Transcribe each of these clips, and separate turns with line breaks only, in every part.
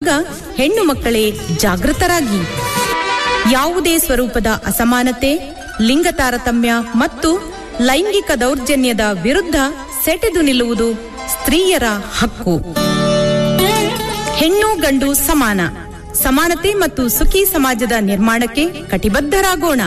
ಆಗ ಹೆಣ್ಣು ಮಕ್ಕಳೇ ಜಾಗೃತರಾಗಿ ಯಾವುದೇ ಸ್ವರೂಪದ ಅಸಮಾನತೆ ಲಿಂಗ ತಾರತಮ್ಯ ಮತ್ತು ಲೈಂಗಿಕ ದೌರ್ಜನ್ಯದ ವಿರುದ್ಧ ಸೆಟೆದು ನಿಲ್ಲುವುದು ಸ್ತ್ರೀಯರ ಹಕ್ಕು ಹೆಣ್ಣು ಗಂಡು ಸಮಾನ ಸಮಾನತೆ ಮತ್ತು ಸುಖಿ ಸಮಾಜದ ನಿರ್ಮಾಣಕ್ಕೆ ಕಟಿಬದ್ಧರಾಗೋಣ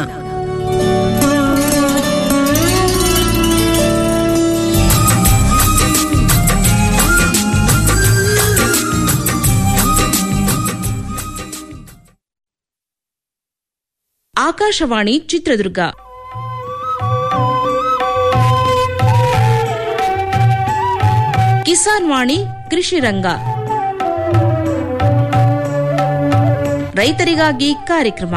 ಆಕಾಶವಾಣಿ ಚಿತ್ರದುರ್ಗ ಕಿಸಾನ್ ವಾಣಿ ಕೃಷಿ ರಂಗ ರೈತರಿಗಾಗಿ ಕಾರ್ಯಕ್ರಮ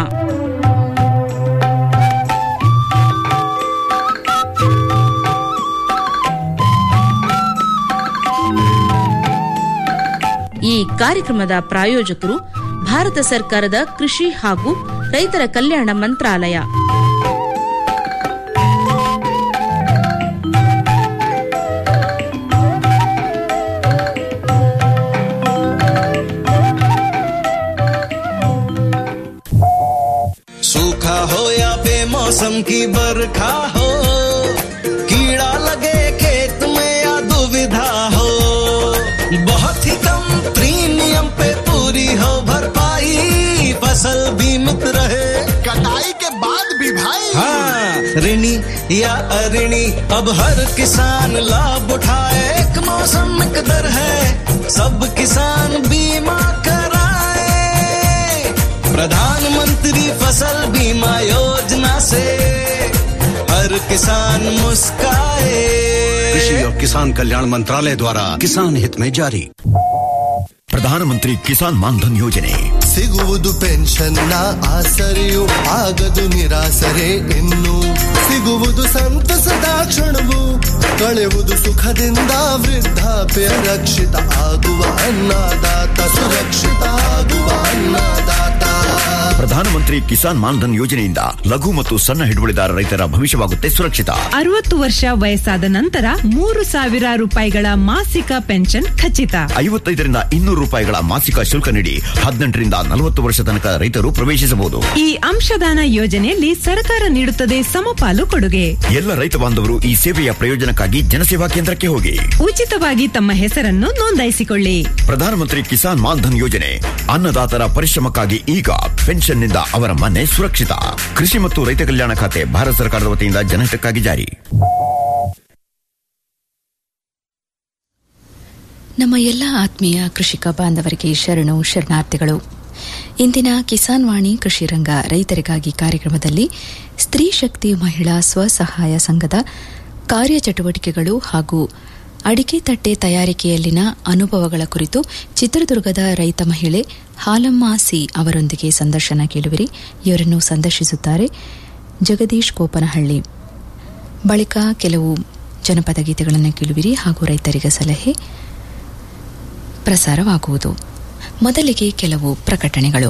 ಈ ಕಾರ್ಯಕ್ರಮದ ಪ್ರಾಯೋಜಕರು ಭಾರತ ಸರ್ಕಾರದ ಕೃಷಿ ಹಾಗೂ ರೈತರ ಕಲ್ಯಾಣ ಮಂತ್ರಾಲಯ
सूखा हो या बेमौसम की बरखा हो कीड़ा लगे खेत में या दुविधा हो बहुत ही कम प्रीमियम पे पूरी हो भरपाई फसल बीमित रहे
कटाई के बाद भी भाई
हाँ ऋणी या अऋणी अब हर किसान लाभ उठाए एक मौसम एक दर है सब किसान बीमा कराए प्रधानमंत्री फसल बीमा योजना से हर किसान मुस्काए
कृषि और किसान कल्याण मंत्रालय द्वारा किसान हित में जारी
ಪ್ರಧಾನಮಂತ್ರಿ ಕಿಸಾನ್ ಮಾನ್ಧನ್ ಯೋಜನೆ
ಸಿಗುವುದು ಪೆನ್ಷನ್ನ ಆಸರೆಯು ಆಗದು ನಿರಾಸರೆ ಇನ್ನು ಸಿಗುವುದು ಸಂತಸದ ಕ್ಷಣವು ಕಳೆಯುವುದು ಸುಖದಿಂದ ವೃದ್ಧಾಪ್ಯ ರಕ್ಷಿತ ಆಗುವ ಅನ್ನದಾತ ಸುರಕ್ಷಿತ ಆಗುವ ಅನ್ನದಾತ
ಪ್ರಧಾನಮಂತ್ರಿ ಕಿಸಾನ್ ಮಾನ್ಧನ್ ಯೋಜನೆಯಿಂದ ಲಘು ಮತ್ತು ಸಣ್ಣ ಹಿಡುವಳಿದಾರ ರೈತರ ಭವಿಷ್ಯವಾಗುತ್ತೆ ಸುರಕ್ಷಿತ
ಅರವತ್ತು ವರ್ಷ ವಯಸ್ಸಾದ ನಂತರ ಮೂರು ಸಾವಿರ ರೂಪಾಯಿಗಳ ಮಾಸಿಕ ಪೆನ್ಷನ್ ಖಚಿತ
ಐವತ್ತೈದರಿಂದ ಇನ್ನೂರು ರೂಪಾಯಿಗಳ ಮಾಸಿಕ ಶುಲ್ಕ ನೀಡಿ ಹದಿನೆಂಟರಿಂದ ನಲವತ್ತು ವರ್ಷ ತನಕ ರೈತರು ಪ್ರವೇಶಿಸಬಹುದು
ಈ ಅಂಶದಾನ ಯೋಜನೆಯಲ್ಲಿ ಸರ್ಕಾರ ನೀಡುತ್ತದೆ ಸಮಪಾಲು ಕೊಡುಗೆ
ಎಲ್ಲ ರೈತ ಬಾಂಧವರು ಈ ಸೇವೆಯ ಪ್ರಯೋಜನಕ್ಕಾಗಿ ಜನಸೇವಾ ಕೇಂದ್ರಕ್ಕೆ ಹೋಗಿ
ಉಚಿತವಾಗಿ ತಮ್ಮ ಹೆಸರನ್ನು ನೋಂದಾಯಿಸಿಕೊಳ್ಳಿ
ಪ್ರಧಾನಮಂತ್ರಿ ಕಿಸಾನ್ ಮಾನ್ಧನ್ ಯೋಜನೆ ಅನ್ನದಾತರ ಪರಿಶ್ರಮಕ್ಕಾಗಿ ಈಗ ಪೆನ್ಷನ್ನಿಂದ ಅವರ ಮನೆ ಸುರಕ್ಷಿತ ಕೃಷಿ ಮತ್ತು ರೈತ ಕಲ್ಯಾಣ ಖಾತೆ ಭಾರತ ಸರ್ಕಾರದ ವತಿಯಿಂದ ಜನಹಿತಕ್ಕಾಗಿ ಜಾರಿ
ನಮ್ಮ ಎಲ್ಲ ಆತ್ಮೀಯ ಕೃಷಿಕ ಬಾಂಧವರಿಗೆ ಶರಣು ಶರಣಾರ್ಥಿಗಳು ಇಂದಿನ ಕಿಸಾನ್ ವಾಣಿ ಕೃಷಿ ರಂಗ ರೈತರಿಗಾಗಿ ಕಾರ್ಯಕ್ರಮದಲ್ಲಿ ಸ್ತ್ರೀ ಶಕ್ತಿ ಮಹಿಳಾ ಸ್ವಸಹಾಯ ಸಂಘದ ಕಾರ್ಯಚಟುವಟಿಕೆಗಳು ಹಾಗೂ ಅಡಿಕೆ ತಟ್ಟೆ ತಯಾರಿಕೆಯಲ್ಲಿನ ಅನುಭವಗಳ ಕುರಿತು ಚಿತ್ರದುರ್ಗದ ರೈತ ಮಹಿಳೆ ಹಾಲಮ್ಮ ಸಿ ಅವರೊಂದಿಗೆ ಸಂದರ್ಶನ ಕೇಳುವಿರಿ ಇವರನ್ನು ಸಂದರ್ಶಿಸುತ್ತಾರೆ ಜಗದೀಶ್ ಕೋಪನಹಳ್ಳಿ ಬಳಿಕ ಕೆಲವು ಜನಪದ ಗೀತೆಗಳನ್ನು ಕೇಳುವಿರಿ ಹಾಗೂ ರೈತರಿಗೆ ಸಲಹೆ ಪ್ರಸಾರವಾಗುವುದು ಮೊದಲಿಗೆ ಕೆಲವು ಪ್ರಕಟಣೆಗಳು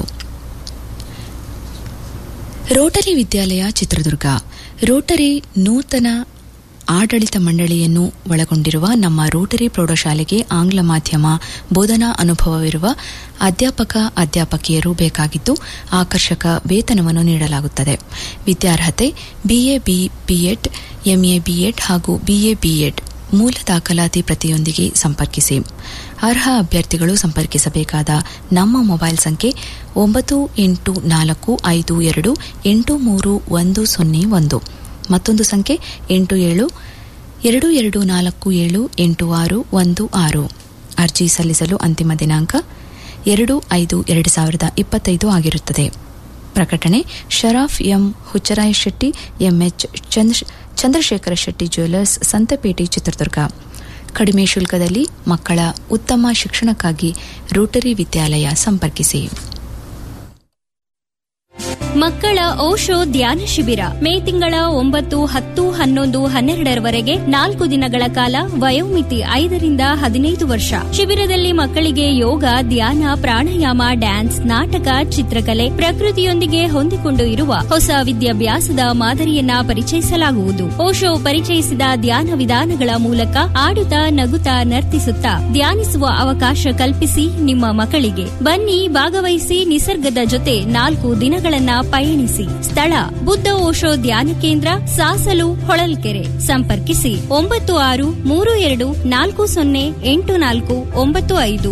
ರೋಟರಿ ವಿದ್ಯಾಲಯ ಚಿತ್ರದುರ್ಗ ರೋಟರಿ ನೂತನ ಆಡಳಿತ ಮಂಡಳಿಯನ್ನು ಒಳಗೊಂಡಿರುವ ನಮ್ಮ ರೋಟರಿ ಪ್ರೌಢಶಾಲೆಗೆ ಆಂಗ್ಲ ಮಾಧ್ಯಮ ಬೋಧನಾ ಅನುಭವವಿರುವ ಅಧ್ಯಾಪಕ ಅಧ್ಯಾಪಕಿಯರು ಬೇಕಾಗಿದ್ದು ಆಕರ್ಷಕ ವೇತನವನ್ನು ನೀಡಲಾಗುತ್ತದೆ ವಿದ್ಯಾರ್ಹತೆ ಬಿಎ ಬಿಎಡ್ ಎಂಎ ಬಿಎಡ್ ಹಾಗೂ ಬಿಎ ಬಿಎಡ್ ಮೂಲ ದಾಖಲಾತಿ ಪ್ರತಿಯೊಂದಿಗೆ ಸಂಪರ್ಕಿಸಿ ಅರ್ಹ ಅಭ್ಯರ್ಥಿಗಳು ಸಂಪರ್ಕಿಸಬೇಕಾದ ನಮ್ಮ ಮೊಬೈಲ್ ಸಂಖ್ಯೆ ಒಂಬತ್ತು ಎಂಟು ನಾಲ್ಕು ಐದು ಎರಡು ಎಂಟು ಮೂರು ಒಂದು ಸೊನ್ನೆ ಒಂದು ಮತ್ತೊಂದು ಸಂಖ್ಯೆ ಎಂಟು ಏಳು ಎರಡು ಎರಡು ನಾಲ್ಕು ಏಳು ಎಂಟು ಆರು ಒಂದು ಆರು ಅರ್ಜಿ ಸಲ್ಲಿಸಲು ಅಂತಿಮ ದಿನಾಂಕ ಎರಡು ಐದು ಎರಡು ಸಾವಿರದ ಇಪ್ಪತ್ತೈದು ಆಗಿರುತ್ತದೆ ಪ್ರಕಟಣೆ Sharaf M Huccharaya Shetty MH Chandrashekara Shetty jewellers Santhepete Chitradurga ಕಡಿಮೆ ಶುಲ್ಕದಲ್ಲಿ ಮಕ್ಕಳ ಉತ್ತಮ ಶಿಕ್ಷಣಕ್ಕಾಗಿ ರೋಟರಿ ವಿದ್ಯಾಲಯ ಸಂಪರ್ಕಿಸಿ
ಮಕ್ಕಳ ಓಶೋ ಧ್ಯಾನ ಶಿಬಿರ ಮೇ ತಿಂಗಳ ಒಂಬತ್ತು ಹತ್ತು ಹನ್ನೊಂದು ಹನ್ನೆರಡರವರೆಗೆ ನಾಲ್ಕು ದಿನಗಳ ಕಾಲ ವಯೋಮಿತಿ ಐದರಿಂದ ಹದಿನೈದು ವರ್ಷ ಶಿಬಿರದಲ್ಲಿ ಮಕ್ಕಳಿಗೆ ಯೋಗ ಧ್ಯಾನ ಪ್ರಾಣಾಯಾಮ ಡ್ಯಾನ್ಸ್ ನಾಟಕ ಚಿತ್ರಕಲೆ ಪ್ರಕೃತಿಯೊಂದಿಗೆ ಹೊಂದಿಕೊಂಡು ಇರುವ ಹೊಸ ವಿದ್ಯಾಭ್ಯಾಸದ ಮಾದರಿಯನ್ನ ಪರಿಚಯಿಸಲಾಗುವುದು ಓಶೋ ಪರಿಚಯಿಸಿದ ಧ್ಯಾನ ವಿಧಾನಗಳ ಮೂಲಕ ಆಡುತ್ತಾ ನಗುತ್ತಾ ನರ್ತಿಸುತ್ತಾ ಧ್ಯಾನಿಸುವ ಅವಕಾಶ ಕಲ್ಪಿಸಿ ನಿಮ್ಮ ಮಕ್ಕಳಿಗೆ ಬನ್ನಿ ಭಾಗವಹಿಸಿ ನಿಸರ್ಗದ ಜೊತೆ ನಾಲ್ಕು ದಿನಗಳನ್ನ ಪಯಣಿಸಿ ಸ್ಥಳ ಬುದ್ಧ ಓಶೋ ಧ್ಯಾನ ಕೇಂದ್ರ ಸಾಸಲು ಹೊಳಲ್ಕೆರೆ ಸಂಪರ್ಕಿಸಿ ಒಂಬತ್ತು ಆರು ಮೂರು ಎರಡು ನಾಲ್ಕು ಸೊನ್ನೆ ಎಂಟು ನಾಲ್ಕು ಒಂಬತ್ತು ಐದು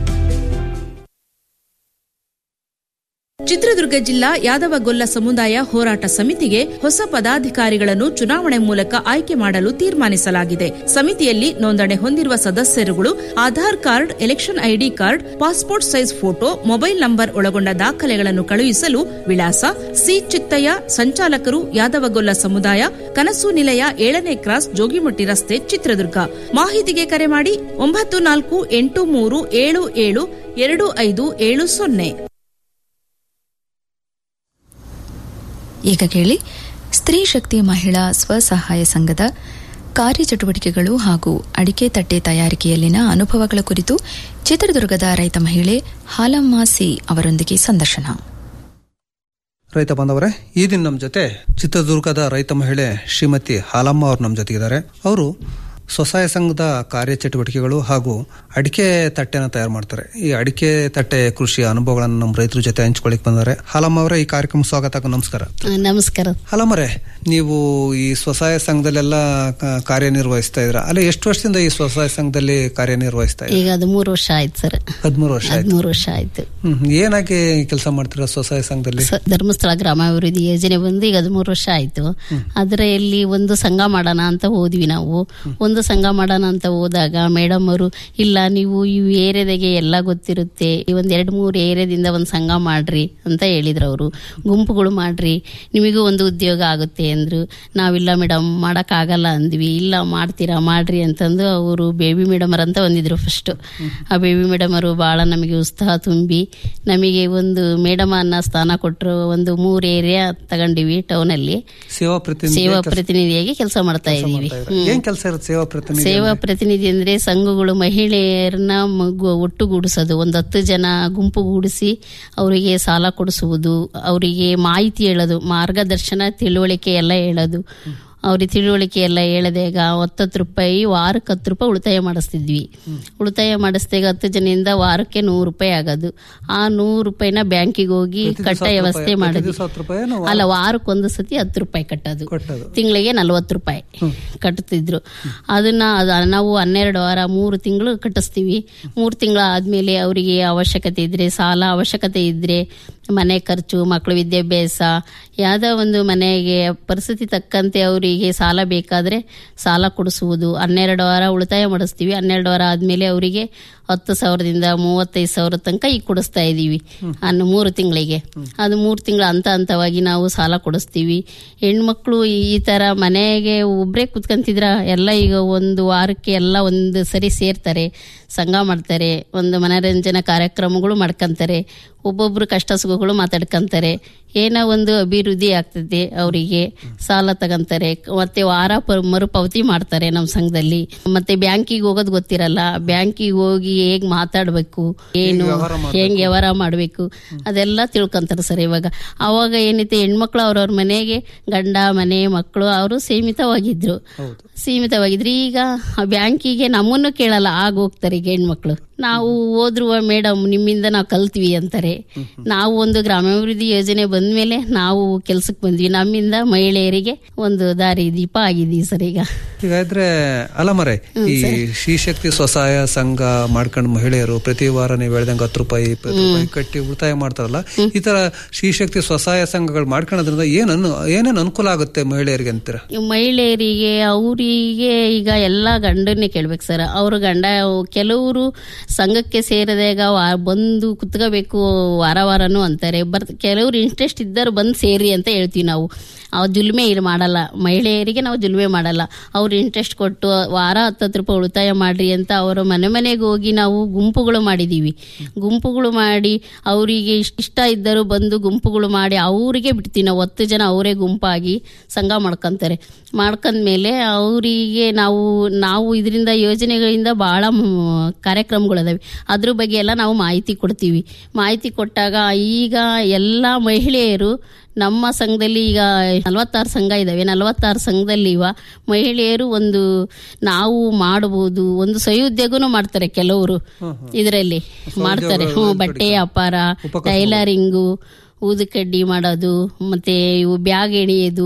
ಚಿತ್ರದುರ್ಗ ಜಿಲ್ಲಾ ಯಾದವಗೊಲ್ಲ ಸಮುದಾಯ ಹೋರಾಟ ಸಮಿತಿಗೆ ಹೊಸ ಪದಾಧಿಕಾರಿಗಳನ್ನು ಚುನಾವಣೆ ಮೂಲಕ ಆಯ್ಕೆ ಮಾಡಲು ತೀರ್ಮಾನಿಸಲಾಗಿದೆ ಸಮಿತಿಯಲ್ಲಿ ನೋಂದಣಿ ಹೊಂದಿರುವ ಸದಸ್ಯರುಗಳು Aadhaar card election ID card passport size photo mobile number ಒಳಗೊಂಡ ದಾಖಲೆಗಳನ್ನು ಕಳುಹಿಸಲು ವಿಳಾಸ ಸಿ ಚಿತ್ತಯ್ಯ ಸಂಚಾಲಕರು ಯಾದವಗೊಲ್ಲ ಸಮುದಾಯ ಕನಸು ನಿಲಯ ಏಳನೇ ಕ್ರಾಸ್ ಜೋಗಿಮಟ್ಟಿ ರಸ್ತೆ ಚಿತ್ರದುರ್ಗ ಮಾಹಿತಿಗೆ ಕರೆ ಮಾಡಿ ಒಂಬತ್ತು ನಾಲ್ಕು ಎಂಟು ಮೂರು ಏಳು ಏಳು ಎರಡು ಐದು ಏಳು ಸೊನ್ನೆ
ಈಗ ಕೇಳಿ ಸ್ತ್ರೀ ಶಕ್ತಿ ಮಹಿಳಾ ಸ್ವಸಹಾಯ ಸಂಘದ ಕಾರ್ಯಚಟುವಟಿಕೆಗಳು ಹಾಗೂ ಅಡಿಕೆ ತಟ್ಟೆ ತಯಾರಿಕೆಯಲ್ಲಿನ ಅನುಭವಗಳ ಕುರಿತು ಚಿತ್ರದುರ್ಗದ ರೈತ ಮಹಿಳೆ ಹಾಲಮ್ಮ ಸಿ ಅವರೊಂದಿಗೆ ಸಂದರ್ಶನ
ರೈತ ಬಾಂಧವರೇ ಈ ದಿನ ನಮ್ಮ ಜೊತೆ ಚಿತ್ರದುರ್ಗದ ರೈತ ಮಹಿಳೆ ಶ್ರೀಮತಿ ಹಾಲಮ್ಮ ಅವರು ನಮ್ಮ ಜೊತೆಗಿದ್ದಾರೆ ಅವರು ಸ್ವಸಹಾಯ ಸಂಘದ ಕಾರ್ಯಚಟುವಟಿಕೆಗಳು ಹಾಗೂ ಅಡಿಕೆ ತಟ್ಟೆನ ತಯಾರು ಮಾಡ್ತಾರೆ ಈ ಅಡಿಕೆ ತಟ್ಟೆ ಕೃಷಿಯ ಅನುಭವಗಳನ್ನು ನಮ್ಮ ರೈತರ ಜೊತೆ ಹಂಚ್ಕೊಳ್ಳಿಕ್ ಬಂದರೆ ಹಾಲಮ್ಮ ಅವರೇ ಈ ಕಾರ್ಯಕ್ರಮ ಸ್ವಾಗತ ನಮಸ್ಕಾರ
ನಮಸ್ಕಾರ
ಹಾಲಮ್ಮರೇ ನೀವು ಈ ಸ್ವಸಹಾಯ ಸಂಘದಲ್ಲೆಲ್ಲ ಕ- ಕಾರ್ಯನಿರ್ವಹಿಸ್ತಾ ಇದ್ರ ಅಲ್ಲ ಎಷ್ಟು ವರ್ಷದಿಂದ ಈ ಸ್ವಸಹಾಯ ಸಂಘದಲ್ಲಿ ಕಾರ್ಯನಿರ್ವಹಿಸ್ತಾ ಇದ್ದೀರಾ
ಈಗ ಅದು ಮೂರು ವರ್ಷ ಆಯ್ತು ಸರ್
ಹದಿಮೂರು ವರ್ಷ ಆಯ್ತು
ಹದಿಮೂರು ವರ್ಷ ಆಯ್ತು
ಹ್ಮ್ ಏನಾಗಿ ಕೆಲಸ ಮಾಡ್ತೀರಾ ಸ್ವಸಹಾಯ ಸಂಘದಲ್ಲಿ
ಸ- ಧರ್ಮಸ್ಥಳ ಗ್ರಾಮಾಭಿವೃದ್ಧಿ ಯೋಜನೆ ಬಂದು ಈಗ ಹದಿಮೂರು ವರ್ಷ ಆಯ್ತು ಅದರಲ್ಲಿ ಒಂದು ಸಂಘ ಮಾಡೋಣ ಅಂತ ಹೋದ್ವಿ ನಾವು ಒಂದು ಸಂಘ ಮಾಡೋಣ ಅಂತ ಹೋದಾಗ ಮೇಡಮ್ ಅವರು ಇಲ್ಲ ನೀವು ಈ ಏರಿಯಾದಾಗೆ ಎಲ್ಲ ಗೊತ್ತಿರುತ್ತೆ ಈ ಒಂದ್ ಎರಡು ಮೂರು ಏರಿಯಾದಿಂದ ಒಂದು ಸಂಘ ಮಾಡ್ರಿ ಅಂತ ಹೇಳಿದ್ರು ಅವರು ಗುಂಪುಗಳು ಮಾಡ್ರಿ ನಿಮಗೂ ಒಂದು ಉದ್ಯೋಗ ಆಗುತ್ತೆ ಅಂದ್ರು ನಾವಿಲ್ಲ ಮೇಡಮ್ ಆಗಲ್ಲ ಅಂದ್ವಿ ಇಲ್ಲ ಮಾಡ್ತೀರಾ ಮಾಡ್ರಿ ಅಂತಂದು ಅವರು ಬೇಬಿ ಮೇಡಮ್ ಅಂತ ಬಂದಿದ್ರು ಫಸ್ಟ್ ಆ ಬೇಬಿ ಮೇಡಮ್ ಅವರು ಬಹಳ ನಮಗೆ ಉತ್ಸಾಹ ತುಂಬಿ ನಮಗೆ ಒಂದು ಮೇಡಮ್ ಅನ್ನೋ ಸ್ಥಾನ ಕೊಟ್ಟರು ಒಂದು ಮೂರು ಏರಿಯಾ ತಗೊಂಡಿವಿ ಟೌನ್ ಅಲ್ಲಿ
ಸೇವಾ ಪ್ರತಿನಿಧಿ
ಸೇವಾ
ಕೆಲ್ಸ-
ಪ್ರತಿನಿಧಿಯಾಗಿ ಕೆಲಸ ಮಾಡ್ತಾ ಇದೀವಿ ಹ್ಮ್.
ಏನ್ ಕೆಲಸ ಇರುತ್ತೆ ಸೇವಾ ಪ್ರತಿನಿಧಿ
ಸೇವಾ
ಅಂದ್ರೆ?
ಪ್ರತಿನಿಧಿ ಅಂದ್ರೆ ಸಂಘಗಳು ಮಹಿಳೆಯರನ್ನ ಮಗು ಒಟ್ಟುಗೂಡಿಸೋದು ಒಂದು ಹತ್ತು ಜನ ಗುಂಪುಗೂಡಿಸಿ ಅವರಿಗೆ ಸಾಲ ಕೊಡಿಸುವುದು ಅವರಿಗೆ ಮಾಹಿತಿ ಹೇಳೋದು ಮಾರ್ಗದರ್ಶನ ತಿಳುವಳಿಕೆ ಎಲ್ಲ ಹೇಳೋದು ಅವ್ರಿಗೆ ತಿಳುವಳಿಕೆ ಎಲ್ಲ ಹೇಳದಾಗ ಹತ್ತತ್ತು ರೂಪಾಯಿ ವಾರಕ್ಕೆ ಹತ್ತು ರೂಪಾಯಿ ಉಳಿತಾಯ ಮಾಡಿಸ್ತಿದ್ವಿ ಉಳಿತಾಯ ಮಾಡಿಸಿದಾಗ ಹತ್ತು ಜನದಿಂದ ವಾರಕ್ಕೆ ನೂರು ರೂಪಾಯಿ ಆಗೋದು ಆ ನೂರು ರೂಪಾಯಿನ ಬ್ಯಾಂಕಿಗೆ ಹೋಗಿ
ಪ್ರತಿ ದಿವ್ಸ
ಕಟ್ಟ
ಹತ್ತು
ವ್ಯವಸ್ಥೆ
ರೂಪಾಯಿ, ಪ್ರತಿ
ಮಾಡಿದ್ವಿ
ದಿವ್ಸ ಹತ್ತು ರೂಪಾಯಿನ ವಾರ-
ಅಲ್ಲ ವಾರಕ್ಕೆ ಒಂದು ಸತಿ ಹತ್ತು ರೂಪಾಯಿ ಕಟ್ಟೋದು ತಿಂಗಳಿಗೆ ನಲ್ವತ್ತು ರೂಪಾಯಿ ಕಟ್ಟುತ್ತಿದ್ರು ಅದನ್ನ ಅದ- ನಾವು ಹನ್ನೆರಡು ವಾರ ಮೂರು ತಿಂಗಳು ಕಟ್ಟಿಸ್ತೀವಿ ಮೂರು ತಿಂಗಳು ಆದ್ಮೇಲೆ ಅವರಿಗೆ ಅವಶ್ಯಕತೆ ಇದ್ರೆ ಸಾಲ ಅವಶ್ಯಕತೆ ಇದ್ರೆ ಮನೆ ಖರ್ಚು ಮಕ್ಕಳ ವಿದ್ಯಾಭ್ಯಾಸ ಯಾವುದೋ ಒಂದು ಮನೆಗೆ ಪರಿಸ್ಥಿತಿ ತಕ್ಕಂತೆ ಅವರಿಗೆ ಸಾಲ ಬೇಕಾದ್ರೆ ಸಾಲ ಕೊಡಿಸುವುದು ಹನ್ನೆರಡು ವಾರ ಉಳಿತಾಯ ಮಾಡಿಸ್ತೀವಿ ಹನ್ನೆರಡು ವಾರ ಆದ್ಮೇಲೆ ಅವರಿಗೆ ಹತ್ತು ಸಾವಿರದಿಂದ ಮೂವತ್ತೈದು ಸಾವಿರ ತನಕ ಈಗ ಕೊಡಿಸ್ತಾ ಇದ್ದೀವಿ ಅನ್ನು ಮೂರು ತಿಂಗಳಿಗೆ ಅದು ಮೂರು ತಿಂಗಳು ಹಂತ ಹಂತವಾಗಿ ನಾವು ಸಾಲ ಕೊಡಿಸ್ತೀವಿ ಹೆಣ್ಮಕ್ಳು ಈ ತರ ಮನೆಗೆ ಒಬ್ಬರೇ ಕುತ್ಕೊಂತಿದ್ರ ಎಲ್ಲ ಈಗ ಒಂದು ವಾರಕ್ಕೆ ಎಲ್ಲ ಒಂದು ಸರಿ ಸೇರ್ತಾರೆ ಸಂಘ ಮಾಡ್ತಾರೆ ಒಂದು ಮನರಂಜನಾ ಕಾರ್ಯಕ್ರಮಗಳು ಮಾಡ್ಕೊಂತಾರೆ ಒಬ್ಬೊಬ್ರು ಕಷ್ಟ ಸುಖಗಳು ಮಾತಾಡ್ಕೊಂತಾರೆ ಏನೋ ಒಂದು ಅಭಿವೃದ್ಧಿ ಆಗ್ತದೆ ಅವರಿಗೆ ಸಾಲ ತಗೊಂತಾರೆ ಮತ್ತೆ ವಾರ ಪ- ಮರುಪಾವತಿ ಮಾಡ್ತಾರೆ ನಮ್ಮ ಸಂಘದಲ್ಲಿ ಮತ್ತೆ ಬ್ಯಾಂಕಿಗೆ ಹೋಗೋದು ಗೊತ್ತಿರಲ್ಲ ಬ್ಯಾಂಕಿಗೆ ಹೋಗಿ ಹೇಗ್ ಮಾತಾಡ್ಬೇಕು ಏನು ಹೆಂಗ್ ವ್ಯವಹಾರ ಮಾಡ್ಬೇಕು ಅದೆಲ್ಲ ತಿಳ್ಕೊಂತಾರೆ ಸರ್ ಇವಾಗ ಅವಾಗ ಏನೈತೆ ಹೆಣ್ಮಕ್ಳು ಅವ್ರವ್ರ ಮನೆಗೆ ಗಂಡ ಮನೆ ಮಕ್ಕಳು ಅವರು ಸೀಮಿತವಾಗಿದ್ರು ಸೀಮಿತವಾಗಿದ್ರು ಈಗ ಆ ಬ್ಯಾಂಕಿಗೆ ನಮ್ಮನ್ನು ಕೇಳಲ್ಲ ಆಗ ಹೋಗ್ತಾರೆ ಈಗ ಹೆಣ್ಮಕ್ಳು ನಾವು ಹೋದ್ರು ಮೇಡಮ್ ನಿಮ್ಮಿಂದ ನಾವು ಕಲ್ತ್ವಿ ಅಂತಾರೆ ನಾವು ಒಂದು ಗ್ರಾಮಾಭಿವೃದ್ಧಿ ಯೋಜನೆ ಬಂದ್ಮೇಲೆ ನಾವು ಕೆಲ್ಸಕ್ಕೆ ಬಂದ್ವಿ ನಮ್ಮಿಂದ ಮಹಿಳೆಯರಿಗೆ ಒಂದು ದಾರಿ ದೀಪ ಆಗಿದ್ದೀವಿ ಸರ್ ಈಗ
ಈಗ ಇದ್ರೆ ಅಲ್ಲ ಮರೆ ಈ ಶ್ರೀಶಕ್ತಿ ಸ್ವಸಹಾಯ ಸಂಘ ಮಾಡ್ಕೊಂಡು ಮಹಿಳೆಯರು ಪ್ರತಿ ವಾರ ನೀವು ಹೇಳ್ದಂಗೆ ಹತ್ತು ರೂಪಾಯಿ ಇಪ್ಪತ್ತು ರೂಪಾಯಿ ಕಟ್ಟಿ ಉಳಿತಾಯ ಮಾಡ್ತಾರಲ್ಲ ಈ ತರ ಶ್ರೀಶಕ್ತಿ ಸ್ವಸಹಾಯ ಸಂಘಗಳು ಮಾಡ್ಕೊಳ್ಳೋದ್ರಿಂದ ಏನ್ ಅನು ಏನೇನ್ ಅನುಕೂಲ ಆಗುತ್ತೆ ಮಹಿಳೆಯರಿಗೆ ಅಂತೀರ
ಮಹಿಳೆಯರಿಗೆ ಅವರಿಗೆ ಈಗ ಎಲ್ಲ ಗಂಡನ್ನೇ ಕೇಳ್ಬೇಕು ಸರ್ ಅವ್ರ ಗಂಡ ಕೆಲವರು ಸಂಘಕ್ಕೆ ಸೇರಿದಾಗ ವಾ- ಬಂದು ಕುತ್ಕೋಬೇಕು ವಾರ ವಾರನೂ ಅಂತಾರೆ ಬರ್ ಕೆಲವ್ರು ಇಂಟ್ರೆಸ್ಟ್ ಇದ್ದರು ಬಂದು ಸೇರಿ ಅಂತ ಹೇಳ್ತೀವಿ ನಾವು ಆ ಜುಲ್ಮೆ ಇಲ್ಲಿ ಮಾಡಲ್ಲ ಮಹಿಳೆಯರಿಗೆ ನಾವು ಜುಲ್ಮೆ ಮಾಡಲ್ಲ ಅವ್ರು ಇಂಟ್ರೆಸ್ಟ್ ಕೊಟ್ಟು ವಾರ ಹತ್ತತ್ತು ರೂಪಾಯಿ ಉಳಿತಾಯ ಮಾಡ್ರಿ ಅಂತ ಅವರ ಮನೆ ಮನೆಗೆ ಹೋಗಿ ನಾವು ಗುಂಪುಗಳು ಮಾಡಿದ್ದೀವಿ ಗುಂಪುಗಳು ಮಾಡಿ ಅವರಿಗೆ ಇಷ್ಟ ಇಷ್ಟ ಇದ್ದರು ಬಂದು ಗುಂಪುಗಳು ಮಾಡಿ ಅವರಿಗೆ ಬಿಡ್ತೀವಿ ನಾವು ಹತ್ತು ಜನ ಅವರೇ ಗುಂಪಾಗಿ ಸಂಘ ಮಾಡ್ಕೊಂತಾರೆ ಮಾಡ್ಕೊಂಡ್ಮೇಲೆ ಅವರಿಗೆ ನಾವು ನಾವು ಇದರಿಂದ ಯೋಜನೆಗಳಿಂದ ಭಾಳ ಕಾರ್ಯಕ್ರಮಗಳಿದಾವೆ ಅದ್ರ ಬಗ್ಗೆ ಎಲ್ಲ ನಾವು ಮಾಹಿತಿ ಕೊಡ್ತೀವಿ ಮಾಹಿತಿ ಕೊಟ್ಟಾಗ ಈಗ ಎಲ್ಲ ಮಹಿಳೆಯರು ನಮ್ಮ ಸಂಘದಲ್ಲಿ ಈಗ ನಲವತ್ತಾರು ಸಂಘ ಇದಾವೆ ನಲವತ್ತಾರು ಸಂಘದಲ್ಲಿ ಇವ ಮಹಿಳೆಯರು ಒಂದು ನಾವು ಮಾಡಬಹುದು ಒಂದು ಸ್ವಯೋದ್ಯೋಗನೂ ಮಾಡ್ತಾರೆ ಕೆಲವರು ಇದರಲ್ಲಿ ಮಾಡ್ತಾರೆ ಹ್ಞೂ ಬಟ್ಟೆ ವ್ಯಾಪಾರ ಟೈಲರಿಂಗು ಊದುಕಡ್ಡಿ ಮಾಡೋದು ಮತ್ತೆ ಇವು ಬ್ಯಾಗ್ ಎಣಿಯೋದು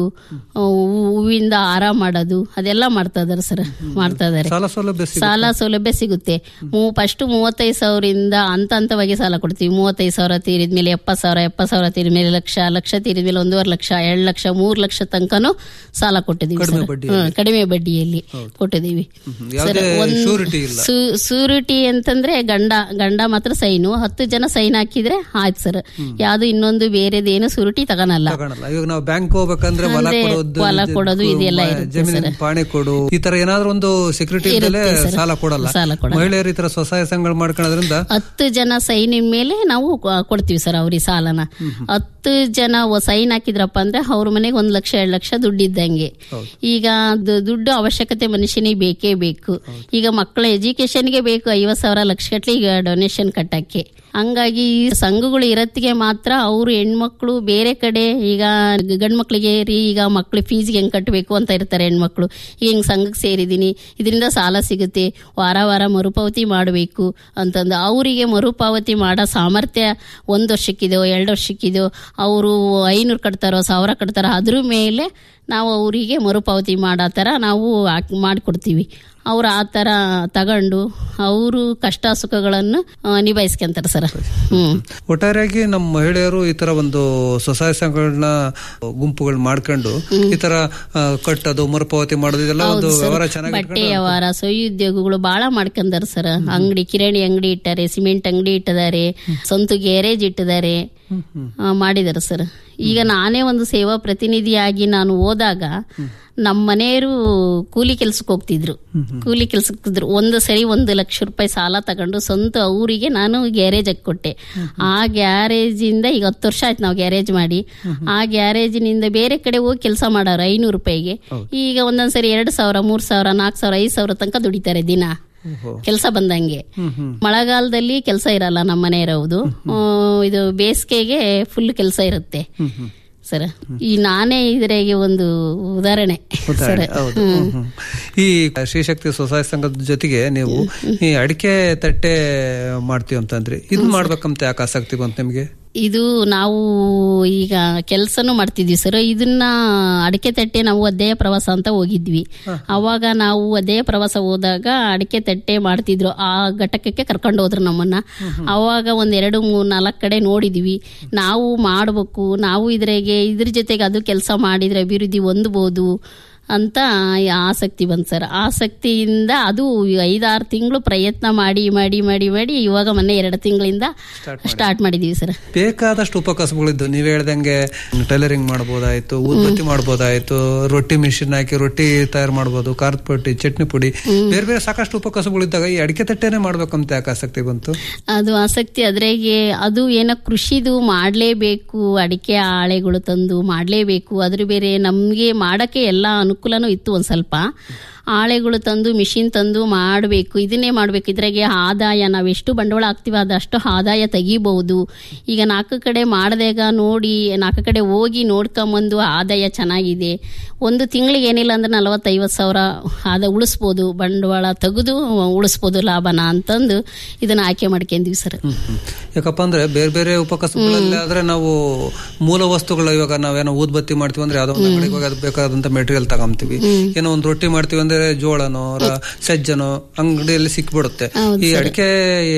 ಹೂ- ಹೂವಿಂದ ಹಾರ ಮಾಡೋದು ಅದೆಲ್ಲ ಮಾಡ್ತಾ ಇದಾರೆ ಸರ್ ಮಾಡ್ತಾ ಇದಾರೆ
ಸಾಲ ಸೌಲಭ್ಯ ಸಿಗುತ್ತಾ?
ಸಾಲ ಸೌಲಭ್ಯ ಸಿಗುತ್ತೆ ಫಸ್ಟ್ ಮೂವತ್ತೈದು ಸಾವಿರದಿಂದ ಹಂತ ಹಂತವಾಗಿ ಸಾಲ ಕೊಡ್ತೀವಿ ಮೂವತ್ತೈದು ಸಾವಿರ ತೀರಿದ್ಮೇಲೆ ಎಪ್ಪತ್ತು ಸಾವಿರ ಎಪ್ಪತ್ತು ಸಾವಿರ ತೀರಿದ್ಮೇಲೆ ಲಕ್ಷ ಲಕ್ಷ ತೀರಿದ್ಮೇಲೆ ಒಂದೂವರೆ ಲಕ್ಷ ಎರಡು ಲಕ್ಷ ಮೂರು ಲಕ್ಷ ತನಕನೂ ಸಾಲ ಕೊಟ್ಟಿದ್ದೀವಿ
ಕಡಿಮೆ
ಸರ್.
ಬಡ್ಡಿಯಲ್ಲಿ.
ಹ್ಮ್, ಕಡಿಮೆ ಬಡ್ಡಿಯಲ್ಲಿ ಕೊಟ್ಟಿದ್ದೀವಿ
ಯಾವುದೇ
ಸರ್, ಒಂದ್-
surety ಇಲ್ಲ.
ಸು- ಸೂರಿಟಿ ಅಂತಂದ್ರೆ ಗಂಡ ಗಂಡ ಮಾತ್ರ ಸೈನು ಹತ್ತು ಜನ ಸೈನ್ ಹಾಕಿದ್ರೆ ಆಯ್ತು ಸರ್ ಯಾವ್ದು ಇನ್ನೊಂದು ಬೇರೆದೇನು ಸುರುಟಿ ತಗೊಳಲ್ಲ
ತಗೊಳಲ್ಲ ಇವಾಗ ನಾವು ಬ್ಯಾಂಕ್ ಹೋಗ್ಬೇಕಂದ್ರೆ ಹೊಲ
ಅಂದ್ರೆ
ಕೊಡೋದು
ಹೊಲ
ಜ-
ಕೊಡೋದು ಇದೆಲ್ಲ ಇರುತ್ತೆ
ಜಮೀನಿನ ಪಾಣಿ ಕೊಡು ಈ ತರ ಏನಾದ್ರೂ ಒಂದು ಸೆಕ್ಯೂರಿಟಿ ಇದ್ದಲೇ
ಇರುತ್ತೆ ಸರ್.
ಸಾಲ ಕೊಡಲ್ಲ
ಸಾಲ ಕೊಡಲ್ಲ.
ಮಹಿಳೆಯರು ಈ ತರ ಸ್ವಸಹಾಯ ಸಂಘಗಳು ಮಾಡ್ಕೊಳ್ಳೋದ್ರಿಂದ
ಹತ್ತು ಜನ ಸೈನ್ ಮೇಲೆ ನಾವು ಕೊ- ಕೊಡ್ತೀವಿ ಸರ್ ಅವ್ರಿಗೆ ಸಾಲನ ಹತ್ತು ಜನ ಒ- ಸೈನ್ ಹಾಕಿದ್ರಪ್ಪ ಅಂದ್ರೆ ಅವ್ರ ಮನೆಗೆ ಒಂದ್ ಲಕ್ಷ ಎರಡು ಲಕ್ಷ ದುಡ್ಡಿದ್ದಂಗೆ ಈಗ ದು- ದುಡ್ಡು ಅವಶ್ಯಕತೆ ಮನುಷ್ಯನಿಗೆ ಬೇಕೇ ಬೇಕು ಈಗ ಮಕ್ಕಳ ಎಜುಕೇಶನ್ಗೆ ಬೇಕು ಐವತ್ ಸಾವಿರ ಲಕ್ಷ ಗಟ್ಲೆ ಈಗ ಡೊನೇಷನ್ ಕಟ್ಟಕ್ಕೆ ಹಂಗಾಗಿ ಈ ಸಂಘಗಳು ಇರತ್ತಿಗೆ ಮಾತ್ರ ಅವರು ಹೆಣ್ಮಕ್ಳು ಬೇರೆ ಕಡೆ ಈಗ ಗಂಡ್ ಮಕ್ಳಿಗೆ ರೀ ಈಗ ಮಕ್ಳು ಫೀಸ್ಗೆ ಹೆಂಗ್ ಕಟ್ಟಬೇಕು ಅಂತ ಇರ್ತಾರೆ ಹೆಣ್ಮಕ್ಳು ಈಗ ಹಿಂಗ್ ಸಂಘಕ್ಕೆ ಸೇರಿದೀನಿ ಇದರಿಂದ ಸಾಲ ಸಿಗುತ್ತೆ ವಾರ ವಾರ ಮರುಪಾವತಿ ಮಾಡಬೇಕು ಅಂತಂದು ಅವರಿಗೆ ಮರುಪಾವತಿ ಮಾಡೋ ಸಾಮರ್ಥ್ಯ ಒಂದು ವರ್ಷಕ್ಕಿದೆಯೋ ಎರಡು ವರ್ಷಕ್ಕಿದೆಯೋ ಅವರು ಐನೂರು ಕಟ್ತಾರೋ ಸಾವಿರ ಕಟ್ತಾರೋ ಅದ್ರ ಮೇಲೆ ನಾವು ಅವರಿಗೆ ಮರುಪಾವತಿ ಮಾಡೋ ಥರ ನಾವು ಹಾಕ್- ಮಾಡಿಕೊಡ್ತೀವಿ ಅವ್ರು ಆ ಥರ ತಗೊಂಡು ಅವರು ಕಷ್ಟ ಸುಖಗಳನ್ನು ಆ, ನಿಭಾಯಿಸ್ಕೊಂತಾರೆ ಸರ್ ಹ್ಮ್
ಒಟ್ಟಾರೆಯಾಗಿ ನಮ್ಮ ಮಹಿಳೆಯರು ಈ ತರ ಒಂದು ಸ್ವಸಹಾಯ ಸಂಘಗಳನ್ನ ಗುಂಪುಗಳು ಮಾಡ್ಕೊಂಡು ಈ ತರ ಆ, ಕಟ್ಟೋದು ಮರುಪಾವತಿ ಮಾಡೋದು ಇದೆಲ್ಲ ಒಂದು
ಹೌದು ಸರ್.
ವ್ಯವಹಾರ ಚೆನ್ನಾಗಿ
ಬಟ್ಟೆ ವ್ಯವಹಾರ ಸ್ವಯುದ್ಯೋಗಗಳು ಬಹಳ ಮಾಡ್ಕೊಂಡಾರ ಸರ್ ಅಂಗಡಿ ಕಿರಾಣಿ ಅಂಗಡಿ ಇಟ್ಟಾರೆ ಸಿಮೆಂಟ್ ಅಂಗಡಿ ಇಟ್ಟಿದ್ದಾರೆ ಸ್ವಂತ ಗ್ಯಾರೇಜ್ ಇಟ್ಟಿದ್ದಾರೆ ಆ, ಮಾಡಿದ್ದಾರೆ ಸರ್ ಈಗ ನಾನೇ ಒಂದು ಸೇವಾ ಪ್ರತಿನಿಧಿಯಾಗಿ ನಾನು ಹೋದಾಗ ನಮ್ಮ ಮನೆಯವರು ಕೂಲಿ ಕೆಲ್ಸಕ್ಕೆ ಹೋಗ್ತಿದ್ರು ಕೂಲಿ ಕೆಲ್ಸಕ್ಕೆ ಹೋಗ್ತಿದ್ರು ಒಂದು ಸರಿ ಒಂದು ಲಕ್ಷ ರೂಪಾಯಿ ಸಾಲ ತಗೊಂಡು ಸ್ವಂತ ಅವರಿಗೆ ನಾನು ಗ್ಯಾರೇಜ್ ಹಾಕಿ ಕೊಟ್ಟೆ ಆ ಗ್ಯಾರೇಜಿಂದ ಈಗ ಹತ್ತು ವರ್ಷ ಆಯ್ತು ನಾವು ಗ್ಯಾರೇಜ್ ಮಾಡಿ ಆ ಗ್ಯಾರೇಜಿನಿಂದ ಬೇರೆ ಕಡೆ ಹೋಗಿ ಕೆಲಸ ಮಾಡೋರು ಐನೂರು ರೂಪಾಯಿಗೆ ಈಗ ಒಂದೊಂದ್ಸರಿ ಎರಡು ಸಾವಿರ ಮೂರ್ ಸಾವಿರ ನಾಲ್ಕು ಸಾವಿರ ಐದು ಸಾವಿರ ತನಕ ದುಡಿತಾರೆ ದಿನ ಕೆಲಸ ಬಂದಂಗೆ ಮಳೆಗಾಲದಲ್ಲಿ ಕೆಲಸ ಇರಲ್ಲ ನಮ್ಮ ಮನೆ ಇರೋದು ಆ, ಇದು ಬೇಸಿಗೆಗೆ ಫುಲ್ ಕೆಲಸ ಇರುತ್ತೆ ಸರ್ ಈ ನಾನೇ ಇದ್ರಾಗೆ ಒಂದು ಉದಾಹರಣೆ ಸರ್
ಉದಾಹರಣೆ, ಹೌದು.
ಹ್ಮ್.
ಹ್ಮ್, ಹ್ಮ್. ಈ ಶ್ರೀಶಕ್ತಿ ಸ್ವಸಹಾಯ ಸಂಘದ ಜೊತೆಗೆ ನೀವು ಈ ಅಡಿಕೆ ತಟ್ಟೆ ಮಾಡ್ತೀವಿ ಅಂತಂದ್ರಿ ಇದು ಮಾಡ್ಬೇಕಂತ ಯಾಕೆ ಆಸಕ್ತಿ ಬಂತು ನಿಮ್ಗೆ
ಇದು ನಾವು ಈಗ ಕೆಲಸನೂ ಮಾಡ್ತಿದ್ವಿ ಸರ್ ಇದನ್ನ ಅಡಿಕೆ ತಟ್ಟೆ ನಾವು ಅಧ್ಯಯ ಪ್ರವಾಸ ಅಂತ ಹೋಗಿದ್ವಿ ಅವಾಗ ನಾವು ಅಧ್ಯಯ ಪ್ರವಾಸ ಹೋದಾಗ ಅಡಿಕೆ ತಟ್ಟೆ ಮಾಡ್ತಿದ್ರು ಆ ಘಟಕಕ್ಕೆ ಕರ್ಕೊಂಡು ಹೋದ್ರು ನಮ್ಮನ್ನ ಅವಾಗ ಒಂದ್ ಎರಡು ಮೂರ್ ನಾಲ್ಕು ಕಡೆ ನೋಡಿದ್ವಿ ನಾವು ಮಾಡ್ಬೇಕು ನಾವು ಇದ್ರಾಗೆ ಇದ್ರ ಜೊತೆಗೆ ಅದು ಕೆಲಸ ಮಾಡಿದ್ರೆ ಅಭಿವೃದ್ಧಿ ಹೊಂದಬಹುದು ಅಂತ ಈ ಆಸಕ್ತಿ ಬಂತು ಸರ್ ಆಸಕ್ತಿಯಿಂದ ಅದು ಐದಾರು ತಿಂಗಳು ಪ್ರಯತ್ನ ಮಾಡಿ ಮಾಡಿ ಮಾಡಿ ಮಾಡಿ ಇವಾಗ ಮೊನ್ನೆ ಎರಡು ತಿಂಗಳಿಂದ ಸ್ಟಾರ್ಟ್ ಮಾಡಿದೀವಿ ಸರ್
ಬೇಕಾದಷ್ಟು ಉಪಕಸಬುಗಳಿದ್ದು ನೀವ್ ಹೇಳ್ದಂಗೆ ಟೈಲರಿಂಗ್ ಮಾಡ್ಬೋದಾಯ್ತು ಊದ್ಬತ್ತಿ ಮಾಡ್ಬೋದಾಯ್ತು ರೊಟ್ಟಿ ಮಿಷಿನ್ ಹಾಕಿ ರೊಟ್ಟಿ ತಯಾರು ಮಾಡ್ಬೋದು ಖಾರದ ಪುಡಿ ಚಟ್ನಿ ಪುಡಿ ಬೇರೆ ಬೇರೆ ಸಾಕಷ್ಟು ಉಪಕಸಬುಗಳಿದ್ದಾಗ ಈ ಅಡಿಕೆ ತಟ್ಟೆನೆ ಮಾಡ್ಬೇಕಂತ ಯಾಕೆ ಆಸಕ್ತಿ ಬಂತು
ಅದು ಆಸಕ್ತಿ ಅದ್ರಾಗೆ ಅದು ಏನೋ ಕೃಷಿದು ಮಾಡಲೇಬೇಕು ಅಡಿಕೆ ಆಳೆಗಳು ತಂದು ಮಾಡಲೇಬೇಕು ಅದ್ರ ಬೇರೆ ನಮಗೆ ಮಾಡಕ್ಕೆ ಎಲ್ಲ ಅನುಕೂಲನೂ ಇತ್ತು ಒಂದು ಸ್ವಲ್ಪ ಆಳೆಗಳು ತಂದು ಮಿಷಿನ್ ತಂದು ಮಾಡಬೇಕು ಇದನ್ನೇ ಮಾಡಬೇಕು ಇದ್ರಾಗೆ ಆದಾಯ ನಾವು ಎಷ್ಟು ಬಂಡವಾಳ ಹಾಕ್ತೀವಿ ಅದಷ್ಟು ಆದಾಯ ತೆಗಿಬಹುದು ಈಗ ನಾಲ್ಕು ಕಡೆ ಮಾಡಿದಾಗ ನೋಡಿ ನಾಲ್ಕು ಕಡೆ ಹೋಗಿ ನೋಡ್ಕೊಂಬಂದು ಆದಾಯ ಚೆನ್ನಾಗಿದೆ ಒಂದು ತಿಂಗಳಿಗೆ ಏನಿಲ್ಲ ಅಂದ್ರೆ ನಲವತ್ತೈವತ್ತು ಸಾವಿರ ಆದ ಉಳಿಸ್ಬೋದು ಬಂಡವಾಳ ತೆಗೆದು ಉಳಿಸ್ಬೋದು ಲಾಭನ ಅಂತಂದು ಇದನ್ನ ಆಯ್ಕೆ ಮಾಡ್ಕೊಂಡಿವಿ ಸರ್
ಯಾಕಪ್ಪ ಅಂದ್ರೆ ಬೇರೆ ಬೇರೆ ಉಪಕಸಬುಗಳಲ್ಲಿ ಆದ್ರೆ ನಾವು ಮೂಲ ವಸ್ತುಗಳು ಇವಾಗ ನಾವೇನೋ ಊದ್ಬತ್ತಿ ಮಾಡ್ತೀವಿ ಅಂದ್ರೆ ಯಾವ್ದೋ ಒಂದು ಅಂಗಡಿಗೆ ಹೋಗಿ ಅದಕ್ಕೆ ಬೇಕಾದಂತ ಮೆಟೀರಿಯಲ್ ತಗೊಂತೀವಿ ಏನೋ ಒಂದು ರೊಟ್ಟಿ ಮಾಡ್ತೀವಿ ಅಂದ್ರೆ ಜೋಳನೋ ರ- ಸಜ್ಜನೋ ಅಂಗಡಿಯಲ್ಲಿ ಸಿಕ್ಬಿಡುತ್ತೆ ಈ ಅಡಿಕೆ ಈ,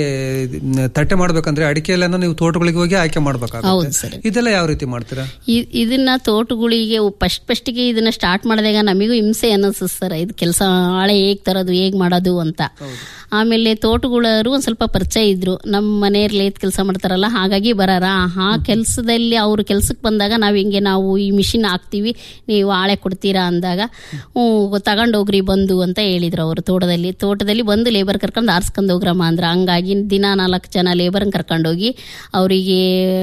ತಟ್ಟೆ ಮಾಡ್ಬೇಕಂದ್ರೆ ಅಡಿಕೆ ಎಲ್ಲ ನೀವು ತೋಟಗಳಿಗೆ ಹೋಗಿ ಆಯ್ಕೆ
ಹೌದು
ಮಾಡ್ಬೇಕಾಗುತ್ತೆ
ಸರ್.
ಇದೆಲ್ಲ ಯಾವ ರೀತಿ ಮಾಡ್ತೀರಾ
ಇ- ಇದನ್ನ ತೋಟಗಳಿಗೆ ಫಸ್ಟ್ ಫಸ್ಟಿಗೆ ಇದನ್ನ ಸ್ಟಾರ್ಟ್ ಮಾಡಿದಾಗ ನಮಗೂ ಹಿಂಸೆ ಅನ್ನಿಸ್ತದೆ ಸರ್ ಇದು ಕೆಲಸ ಆಳೆ ಹೇಗ್ ತರೋದು ಹೇಗ್ ಮಾಡೋದು ಅಂತ ಆಮೇಲೆ ತೋಟಗಳವರು ಒಂದ್ ಸ್ವಲ್ಪ ಪರಿಚಯ ಇದ್ರು ನಮ್ಮ ಮನೆಯಲ್ಲಿ ಲೇತ್ ಕೆಲಸ ಮಾಡ್ತಾರಲ್ಲ ಹಾಗಾಗಿ ಬರಾರ ಆ ಕೆಲಸದಲ್ಲಿ ಅವ್ರ ಕೆಲ್ಸಕ್ಕೆ ಬಂದಾಗ ನಾವ್ ಹಿಂಗೆ ನಾವು ಈ ಮಿಷಿನ್ ಹಾಕ್ತಿವಿ ನೀವು ಆಳೆ ಕೊಡ್ತೀರಾ ಅಂದಾಗ ಹ್ಞೂ ತಗೊಂಡೋಗ್ರಿ ಬಂದು ಅಂತ ಹೇಳಿದ್ರು ಅವರು ತೋಟದಲ್ಲಿ ತೋಟದಲ್ಲಿ ಬಂದು ಲೇಬರ್ ಕರ್ಕೊಂಡು ಆರ್ಸ್ಕೊಂಡು ಹೋಗ್ರಮ್ಮ ಅಂದ್ರ ಹಂಗಾಗಿ ದಿನ ನಾಲ್ಕು ಜನ ಲೇಬರ್ನ ಕರ್ಕೊಂಡೋಗಿ ಅವರಿಗೆ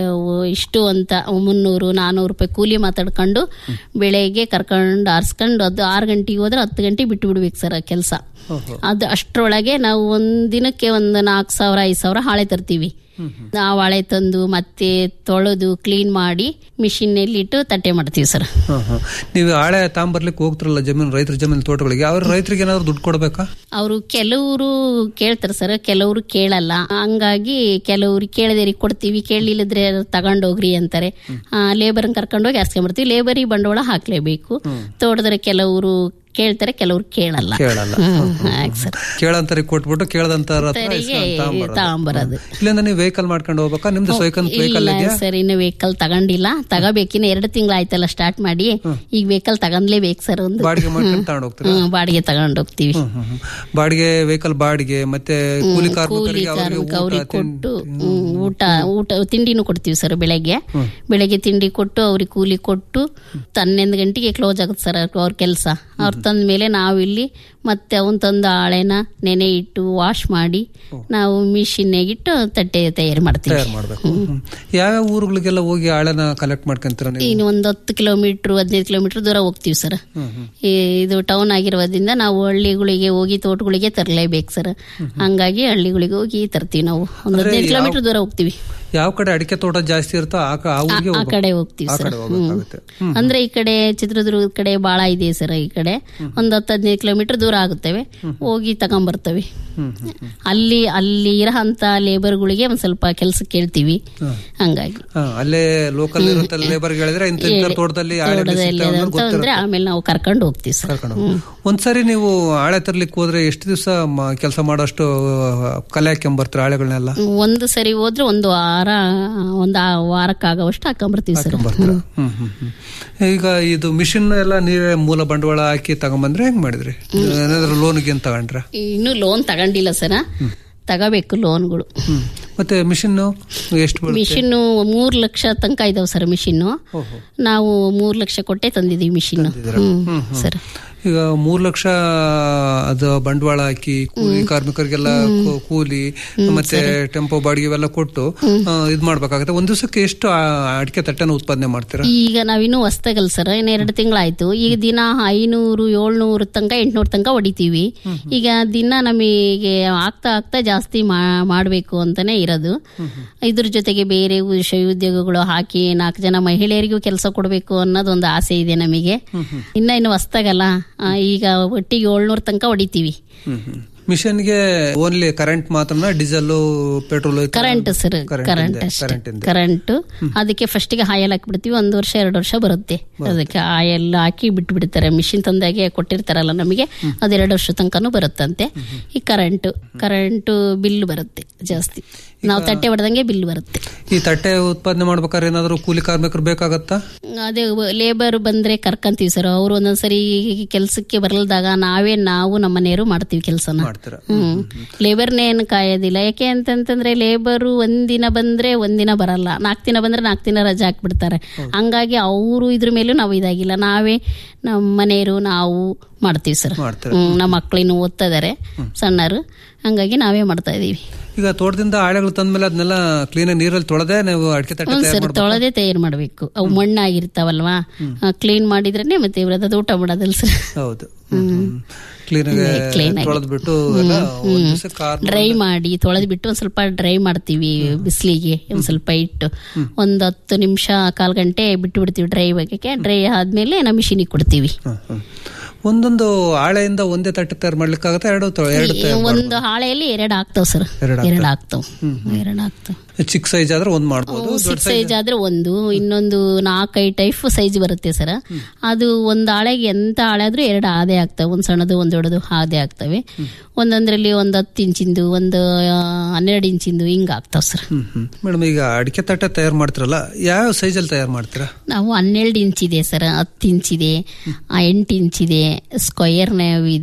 ಇಷ್ಟು ಅಂತ ಮುನ್ನೂರು ನಾನ್ನೂರು ರೂಪಾಯಿ ಕೂಲಿ ಮಾತಾಡ್ಕೊಂಡು ಬೆಳಗ್ಗೆ ಕರ್ಕೊಂಡು ಆರ್ಸ್ಕೊಂಡು ಅದು ಆರು ಗಂಟೆಗೆ ಹೋದ್ರೆ ಹತ್ತು ಗಂಟೆ ಬಿಟ್ಟು ಬಿಡ್ಬೇಕು ಸರ್ ಕೆಲಸ ಅದು ಅಷ್ಟರೊಳಗೆ ನಾವು ಒಂದ್ ದಿನಕ್ಕೆ ಒಂದು ನಾಲ್ಕು ಸಾವಿರ ಐದು ಸಾವಿರ ಹಾಳೆ ತರ್ತೀವಿ ನಾವು ಹಾಳೆ ತಂದು ಮತ್ತೆ ತೊಳೆದು ಕ್ಲೀನ್ ಮಾಡಿ ಮಿಷಿನಲ್ಲಿ ಇಟ್ಟು ತಟ್ಟೆ ಮಾಡ್ತೀವಿ ಸರ್
ಹ, ಹ. ನೀವು ಆಳೆ ತಾಂಬರ್ಲಿಕ್ಕೆ ಹೋಗ್ತಿರಲ್ಲ ಜಮೀನು ರೈತರ ಜಮೀನು ತೋಟಗಳಿಗೆ ಅವ್ರ ರೈತರಿಗೆ ಏನಾದ್ರು ದುಡ್ಡು ಕೊಡ್ಬೇಕಾ
ಅವರು ಕೆಲವರು ಕೇಳ್ತಾರೆ ಸರ್ ಕೆಲವರು ಕೇಳಲ್ಲ ಹಂಗಾಗಿ ಕೆಲವ್ರು ಕೇಳದೇರಿ ಕೊಡ್ತೀವಿ ಕೇಳಲಿಲ್ಲದ್ರೆ ತಗೊಂಡೋಗ್ರಿ ಅಂತಾರೆ ಲೇಬರ್ನ ಕರ್ಕೊಂಡೋಗಿ ಆರ್ಸ್ಕೊಂಡ್ಬರ್ತೀವಿ ಲೇಬರಿಗೆ ಬಂಡವಾಳ ಹಾಕ್ಲೇಬೇಕು ತೋಟದ್ರೆ ಕೆಲವರು ಕೇಳ್ತಾರೆ ಕೆಲವ್ರು ಕೇಳಲ್ಲ
ಕೇಳಲ್ಲ
ಹ್ಮ್, ಹಾಗೆ ಸರ್
ಕೇಳಂತರಿಗೆ ಕೊಟ್ಬಿಟ್ಟು ಕೇಳದಂತರ
ತರಿಗೆ ತಗೊಂಬರೋದು
ಇಲ್ಲಿಂದ ನೀವು ವೆಹಿಕಲ್ ಮಾಡ್ಕೊಂಡು ಹೋಗ್ಬೇಕಾ ನಿಮ್ದು ಸೈಕಲ್ ವೆಹಿಕಲ್
ಇಲ್ಲ
ಇದೆಯಾ
ಸರ್ ಇನ್ನು ವೆಹಿಕಲ್ ತಗೊಂಡಿಲ್ಲ ತಗೋಬೇಕಿನ್ನ ಎರಡು ತಿಂಗಳಾಯ್ತಲ್ಲ ಸ್ಟಾರ್ಟ್ ಮಾಡಿ ಈಗ ವೆಹಿಕಲ್ ತಗೊಂಡ್ಲೇಬೇಕು ಸರ್ ಒಂದು
ಬಾಡಿಗೆ ಮಾಡ್ಕೊಂಡು ತಗೊಂಡು ಹೋಗ್ತೀರಾ
ಹ್ಮ್, ಬಾಡಿಗೆ ತಗೊಂಡು ಹೋಗ್ತೀವಿ
ಹ್ಮ್, ಹ್ಮ್, ಹ್ಮ್. ಬಾಡಿಗೆ ವೆಹಿಕಲ್ ಬಾಡಿಗೆ ಮತ್ತೆ ಕೂಲಿ
ಕೂಲಿ
ಕಾರ್ಮಿಕರಿಗೆ ಅವರಿಗೆ
ಕಾರ್ಮಿಕ ಅವ್ರಿಗೆ ಕೊಟ್ಟು ಹ್ಮ್, ಊಟ ಊಟ ತಿಂಡಿನೂ ಕೊಡ್ತೀವಿ ಸರ್ ಬೆಳಗ್ಗೆ ಬೆಳಗ್ಗೆ ತಿಂಡಿ ಕೊಟ್ಟು ಅವ್ರಿಗೆ ಕೂಲಿ ಕೊಟ್ಟು ಹನ್ನೊಂದು ಗಂಟೆಗೆ ಕ್ಲೋಸ್ ಆಗುತ್ತೆ ಸರ್ ಅವ್ರ ಕೆಲಸ ಅವ್ರು ತಂದ ಮೇಲೆ ನಾವಿಲ್ಲಿ ಮತ್ತೆ ಅವನ್ ತಂದ ಆಳೆನ ನೆನೆ ಇಟ್ಟು ವಾಶ್ ಮಾಡಿ ನಾವು ಮಿಷಿನ್ಯಾಗಿಟ್ಟು ತಟ್ಟೆ ತಯಾರು ಮಾಡ್ತೀವಿ
ತಯಾರು ಮಾಡ್ಬೇಕು ಹ್ಮ್. ಯಾವ್ಯಾವ ಊರುಗಳಿಗೆಲ್ಲ ಹೋಗಿ ಆಳೆನ ಕಲೆಕ್ಟ್ ಮಾಡ್ಕೊಂತೀರ ನೀವು
ಇನ್ನು ಒಂದು ಹತ್ತು ಕಿಲೋಮೀಟರ್ ಹದಿನೈದು ಕಿಲೋಮೀಟರ್ ದೂರ ಹೋಗ್ತೀವಿ ಸರ್ ಈ ಇದು ಟೌನ್ ಆಗಿರೋದ್ರಿಂದ ನಾವು ಹಳ್ಳಿಗಳಿಗೆ ಹೋಗಿ ತೋಟಗಳಿಗೆ ತರಲೇಬೇಕು ಸರ್ ಹಂಗಾಗಿ ಹಳ್ಳಿಗಳಿಗೆ ಹೋಗಿ ತರ್ತೀವಿ ನಾವು ಒಂದು
ಅಂದ್ರೆ
ಹದಿನೈದು
ಯಾವ-
ಕಿಲೋಮೀಟರ್ ದೂರ ಹೋಗ್ತೀವಿ
ಯಾವ ಕಡೆ ಅಡಿಕೆ ತೋಟ ಜಾಸ್ತಿ ಇರುತ್ತೋ ಆ ಕ- ಆ ಊರಿಗೆ
ಆ
ಹೋಗ್ಬೇಕು.
ಕಡೆ ಹೋಗ್ತೀವಿ
ಆ
ಸರ್
ಕಡೆ ಹೋಗ್ಬೇಕಾಗುತ್ತೆ
ಹ್ಮ್. ಅಂದ್ರೆ ಈ ಕಡೆ ಚಿತ್ರದುರ್ಗದ ಕಡೆ ಬಾಳ ಇದೆ ಸರ್ ಈ ಕಡೆ ಒಂದ್ ಹತ್ತು ಹದಿನೈದು ಕಿಲೋಮೀಟರ್ ದೂರ ಆಗುತ್ತವೆ ಹೋಗಿ ತಗೊಂಬರ್ತವೆ ಅಲ್ಲಿ ಅಲ್ಲಿ ಇರೋ ಅಂತ ಲೇಬರ್ಗಳಿಗೆ ಒಂದ್ ಸ್ವಲ್ಪ ಕೆಲಸ ಕೇಳ್ತೀವಿ ಹಂಗಾಗಿ
ಹಾ, ಅಲ್ಲೇ ಲೋಕಲ್ ಇರುತ್ತೆ ಲೇಬರ್ ಹೇಳಿದ್ರೆ ಇಂಥ ಇಂಥ
ಹೇಳಿ.
ತೋಟದಲ್ಲಿ ಆಳೆ
ತೋಟದಲ್ಲಿ
ಸಿಗ್ತವೆ ಅನ್ನೋದು
ಅಂತ ಅಂದ್ರೆ
ಗೊತ್ತಿರುತ್ತೆ.
ಆಮೇಲೆ ನಾವು ಕರ್ಕೊಂಡು ಹೋಗ್ತೀವಿ ಸರ್
ಕರ್ಕೊಂಡು ಹೋಗಿ. ಒಂದ್ಸರಿ ನೀವು ಆಳೆ ತರ್ಲಿಕ್ಕೆ ಹೋದ್ರೆ ಎಷ್ಟು ದಿವಸ ಕೆಲಸ ಮಾಡೋಷ್ಟು ಕಲೆ ಹಾಕ್ಕೊಂಬರ್ತೀರ ಆಳೆಗಳನ್ನೆಲ್ಲ
ಒಂದು ಸರಿ ಹೋದ್ರೆ ಒಂದು ವಾರ ಒಂದು ಆ ವಾರಕ್ಕಾಗವಷ್ಟು ಹಾಕೊಂಬರ್ತೀವಿ ಸರ್
ಹಾಕೊಂಬರ್ತೀರ ಹ್ಮ್ ಹ್ಮ್ ಹ್ಮ್. ಈಗ ಇದು ಮಿಷಿನ್ ಎಲ್ಲ ನೀವೇ ಮೂಲ ಬಂಡವಾಳ ಹಾಕಿ ತಗೊಂಬಂದ್ರೆ ಹೆಂಗ್ ಮಾಡಿದ್ರಿ ಏನಾದ್ರು ಲೋನ್ಗೆ ಏನ್ ತಗೊಂಡ್ರ
ಇನ್ನು ಲೋನ್ ತಗೊಂಡಿಲ್ಲ ಸರ್ ತಗೋಬೇಕು ಲೋನ್ಗಳು
ಹ್ಮ್ ಮತ್ತೆ ಮಿಷಿನ್ ಎಷ್ಟು ಬೀಳುತ್ತೆ?
ಮಿಷಿನ್ ಮೂರ್ ಲಕ್ಷ ತನಕ ಇದಾವೆ ಸರ್ ಮಿಷಿನ್ ನಾವು ಮೂರ್ ಲಕ್ಷ ಕೊಟ್ಟೆ ತಂದಿದೀವಿ ಮಿಷಿನ್ ಹ್ಮ್ ಸರ್
ಈಗ ಮೂರ್ ಲಕ್ಷ ಅದು ಬಂಡವಾಳ ಹಾಕಿ ಕೂಲಿ ಕಾರ್ಮಿಕರಿಗೆಲ್ಲ ಕೂ- ಕೂಲಿ ಮತ್ತೆ ಟೆಂಪೋ ಬಾಡಿಗೆ ಇವೆಲ್ಲ ಕೊಟ್ಟು ಆ, ಇದ್ ಮಾಡ್ಬೇಕಾಗತ್ತೆ ಒಂದ್ ದಿವಸಕ್ಕೆ ಎಷ್ಟು ಆ, ಅಡಿಕೆ ತಟ್ಟೆನ ಉತ್ಪಾದನೆ ಮಾಡ್ತೀರಾ
ಈಗ ನಾವಿನ್ನೂ ಹೊಸ್ತಾಗಲ್ಲ ಸರ್ ಇನ್ನು ಎರಡು ತಿಂಗಳಾಯ್ತು ಈಗ ದಿನ ಐನೂರು ಏಳ್ನೂರು ತನಕ ಎಂಟ್ನೂರು ತನಕ ಹೊಡಿತೀವಿ ಈಗ ದಿನ ನಮಗೆ ಆಗ್ತಾ ಆಗ್ತಾ ಜಾಸ್ತಿ ಮಾ- ಮಾಡ್ಬೇಕು ಅಂತಾನೆ ಇರೋದು ಇದ್ರ ಜೊತೆಗೆ ಬೇರೆ ವಿಷಯ ಉದ್ಯೋಗಗಳು ಹಾಕಿ ನಾಲ್ಕು ಜನ ಮಹಿಳೆಯರಿಗೂ ಕೆಲಸ ಕೊಡಬೇಕು ಅನ್ನೋದೊಂದು ಆಸೆ ಇದೆ ನಮಗೆ ಇನ್ನ ಇನ್ನು ಹೊಸ್ತಾಗಲ್ಲ ಆ, ಈಗ ಒಟ್ಟಿಗೆ ಏಳ್ನೂರು ತನಕ ಹೊಡಿತೀವಿ
ಮಿಷನ್ಗೆ ಓನ್ಲಿ ಕರೆಂಟ್ ಮಾತ್ರನ diesel petrol
current sir current ಅಷ್ಟೇ ಕರೆಂಟ್ ಅದಕ್ಕೆ ಫಸ್ಟಿಗೆ ಆಯಲ್ ಹಾಕ್ಬಿಡ್ತೀವಿ ಒಂದು ವರ್ಷ ಎರಡು ವರ್ಷ ಬರುತ್ತೆ ಅದಕ್ಕೆ ಆಯಲ್ ಹಾಕಿ ಬಿಟ್ಟು ಬಿಡ್ತಾರೆ ಮಿಷಿನ್ ತಂದಾಗೆ ಕೊಟ್ಟಿರ್ತಾರಲ್ಲ ನಮಗೆ ಅದೆರಡು ವರ್ಷ ತನಕನೂ ಬರುತ್ತಂತೆ ಈ ಕರೆಂಟ್ ಕರೆಂಟ್ ಬಿಲ್ ಬರುತ್ತೆ ಜಾಸ್ತಿ ನಾವು ತಟ್ಟೆ ಹೊಡೆದಂಗೆ ಬಿಲ್ ಬರುತ್ತೆ
ಈ ತಟ್ಟೆ ಉತ್ಪಾದನೆ ಮಾಡ್ಬೇಕಾದ್ರೆ ಏನಾದ್ರು ಕೂಲಿ ಕಾರ್ಮಿಕರು ಬೇಕಾಗತ್ತಾ
ಅದೇ ಲೇಬರ್ ಬಂದ್ರೆ ಕರ್ಕಂತೀವಿ ಸರ್ ಅವ್ರು ಒಂದೊಂದ್ಸರಿ ಕೆಲ್ಸಕ್ಕೆ ಬರಲ್ದಾಗ ನಾವೇ ನಾವು ನಮ್ಮ ಮನೆಯವರು ಮಾಡ್ತೀವಿ ಕೆಲಸನ ಹ್ಮ್ ಲೇಬರ್ನೇನು ಕಾಯೋದಿಲ್ಲ ಯಾಕೆ ಅಂತಂತಂದ್ರೆ ಲೇಬರು ಒಂದಿನ ಬಂದ್ರೆ ಒಂದಿನ ಬರಲ್ಲ ನಾಲ್ಕು ದಿನ ಬಂದ್ರೆ ನಾಲ್ಕು ದಿನ ರಜೆ ಹಾಕ್ಬಿಡ್ತಾರೆ ಹಂಗಾಗಿ ಅವರು ಇದ್ರ ಮೇಲೂ ನಾವು ಇದಾಗಿಲ್ಲ ನಾವೇ ನಮ್ಮ ಮನೆಯವರು ನಾವು ಮಾಡ್ತೀವಿ ಸರ್ ಹ್ಮ್ ನಮ್ಮ ಮಕ್ಕಳಿನ್ನು ಓದ್ತಾ ಇದಾರೆ ಸಣ್ಣರು ಹಂಗಾಗಿ ನಾವೇ ಮಾಡ್ತಾ ಇದೀವಿ
ಈಗ ತೋಟದಿಂದ ಆಳೆಗಳು ತಂದ್ಮೇಲೆ ಅದನ್ನೆಲ್ಲ ಕ್ಲೀನ್ ನೀರಲ್ಲಿ ತೊಳೆದೇ ನೀವು ಅಡಿಕೆ ತಟ್ಟೆ
ಹ್ಮ್
ತಯಾರು
ಸರ್
ಮಾಡ್ಬೇಕು
ತೊಳೆದೇ ತಯಾರು ಮಾಡ್ಬೇಕು ಅವು ಮಣ್ಣಾಗಿರ್ತಾವಲ್ವಾ ಕ್ಲೀನ್ ಮಾಡಿದ್ರೇನೆ ಮತ್ತೆ ಇವ್ರದ್ದು ಊಟ ಮಾಡೋದಲ್ಲ ಸರ್
ಹೌದು ಕ್ಲೀನ್ ತೊಳೆದ್ಬಿಟ್ಟು ಎಲ್ಲ ಒಂದ್ ದಿವಸ ಕಾರ್
ಡ್ರೈ ಮಾಡಿ ತೊಳೆದ್ ಬಿಟ್ಟು ಒಂದ್ ಸ್ವಲ್ಪ ಡ್ರೈ ಮಾಡ್ತೀವಿ ಬಿಸಿಲಿಗೆ ಒಂದ್ ಸ್ವಲ್ಪ ಇಟ್ಟು ಒಂದ್ ಹತ್ತು ನಿಮಿಷ ಕಾಲ್ ಗಂಟೆ ಬಿಟ್ಟು ಬಿಡ್ತೀವಿ ಡ್ರೈ ಆಗಕ್ಕೆ ಡ್ರೈ ಆದ್ಮೇಲೆ ನಾವು ಮಿಷಿನಿಗೆ ಕೊಡ್ತೀವಿ
ಒಂದೊಂದು ಆಳೆಯಿಂದ ಒಂದೇ ತಟ್ಟೆ ತಯಾರು ಮಾಡ್ಲಿಕ್ಕಾಗತ್ತೆ ಎರಡು ತೊ- ಎರಡು ತಯಾರು
ಒಂದು ಹಾಳೆಯಲ್ಲಿ ಎರಡು ಆಗ್ತಾವ ಸರ್
ಎರಡ್
ಎರಡು ಆಗ್ತಾವ ಎರಡು ಆಗ್ತಾವ
ಚಿಕ್ಕ ಸೈಜ್ ಆದ್ರೆ ಒಂದ್ ಮಾಡ್ಬೋದು
ಸಿಕ್ಸ್ ಸೈಜ್ ಆದ್ರೆ ಒಂದು ಇನ್ನೊಂದು ನಾಲ್ಕೈದು ಟೈಪ್ ಸೈಜ್ ಬರುತ್ತೆ ಸರ್ ಅದು ಒಂದ್ ಆಳೆಗೆ ಎಂತ ಆಳೆ ಆದ್ರೂ ಎರಡು ಆದೆ ಆಗ್ತವೆ ಒಂದ್ ಸಣ್ಣದು ಒಂದ್ ದೊಡ್ಡದು ಆದೆ ಆಗ್ತವೆ ಒಂದೊಂದ್ರಲ್ಲಿ ಒಂದ್ ಹತ್ತು ಇಂಚಿಂದು ಒಂದು ಆ, ಹನ್ನೆರಡು ಇಂಚಿಂದು ಹಿಂಗ ಆಗ್ತಾವ ಸರ್
ಮೇಡಮ್ ಈಗ ಅಡಿಕೆ ತಟ್ಟೆ ತಯಾರು ಮಾಡ್ತಿರಲ್ಲ ಯಾವ ಸೈಜಲ್ಲಿ ತಯಾರು ಮಾಡ್ತೀರಾ
ನಾವು ಹನ್ನೆರಡು ಇಂಚ್ ಇದೆ ಸರ್ ಹತ್ತು ಇಂಚ್ ಇದೆ ಆ, ಎಂಟು ಇಂಚ್ ಇದೆ ಸ್ಕ್ವಯರ್ ನೇವ್ ಇದೆ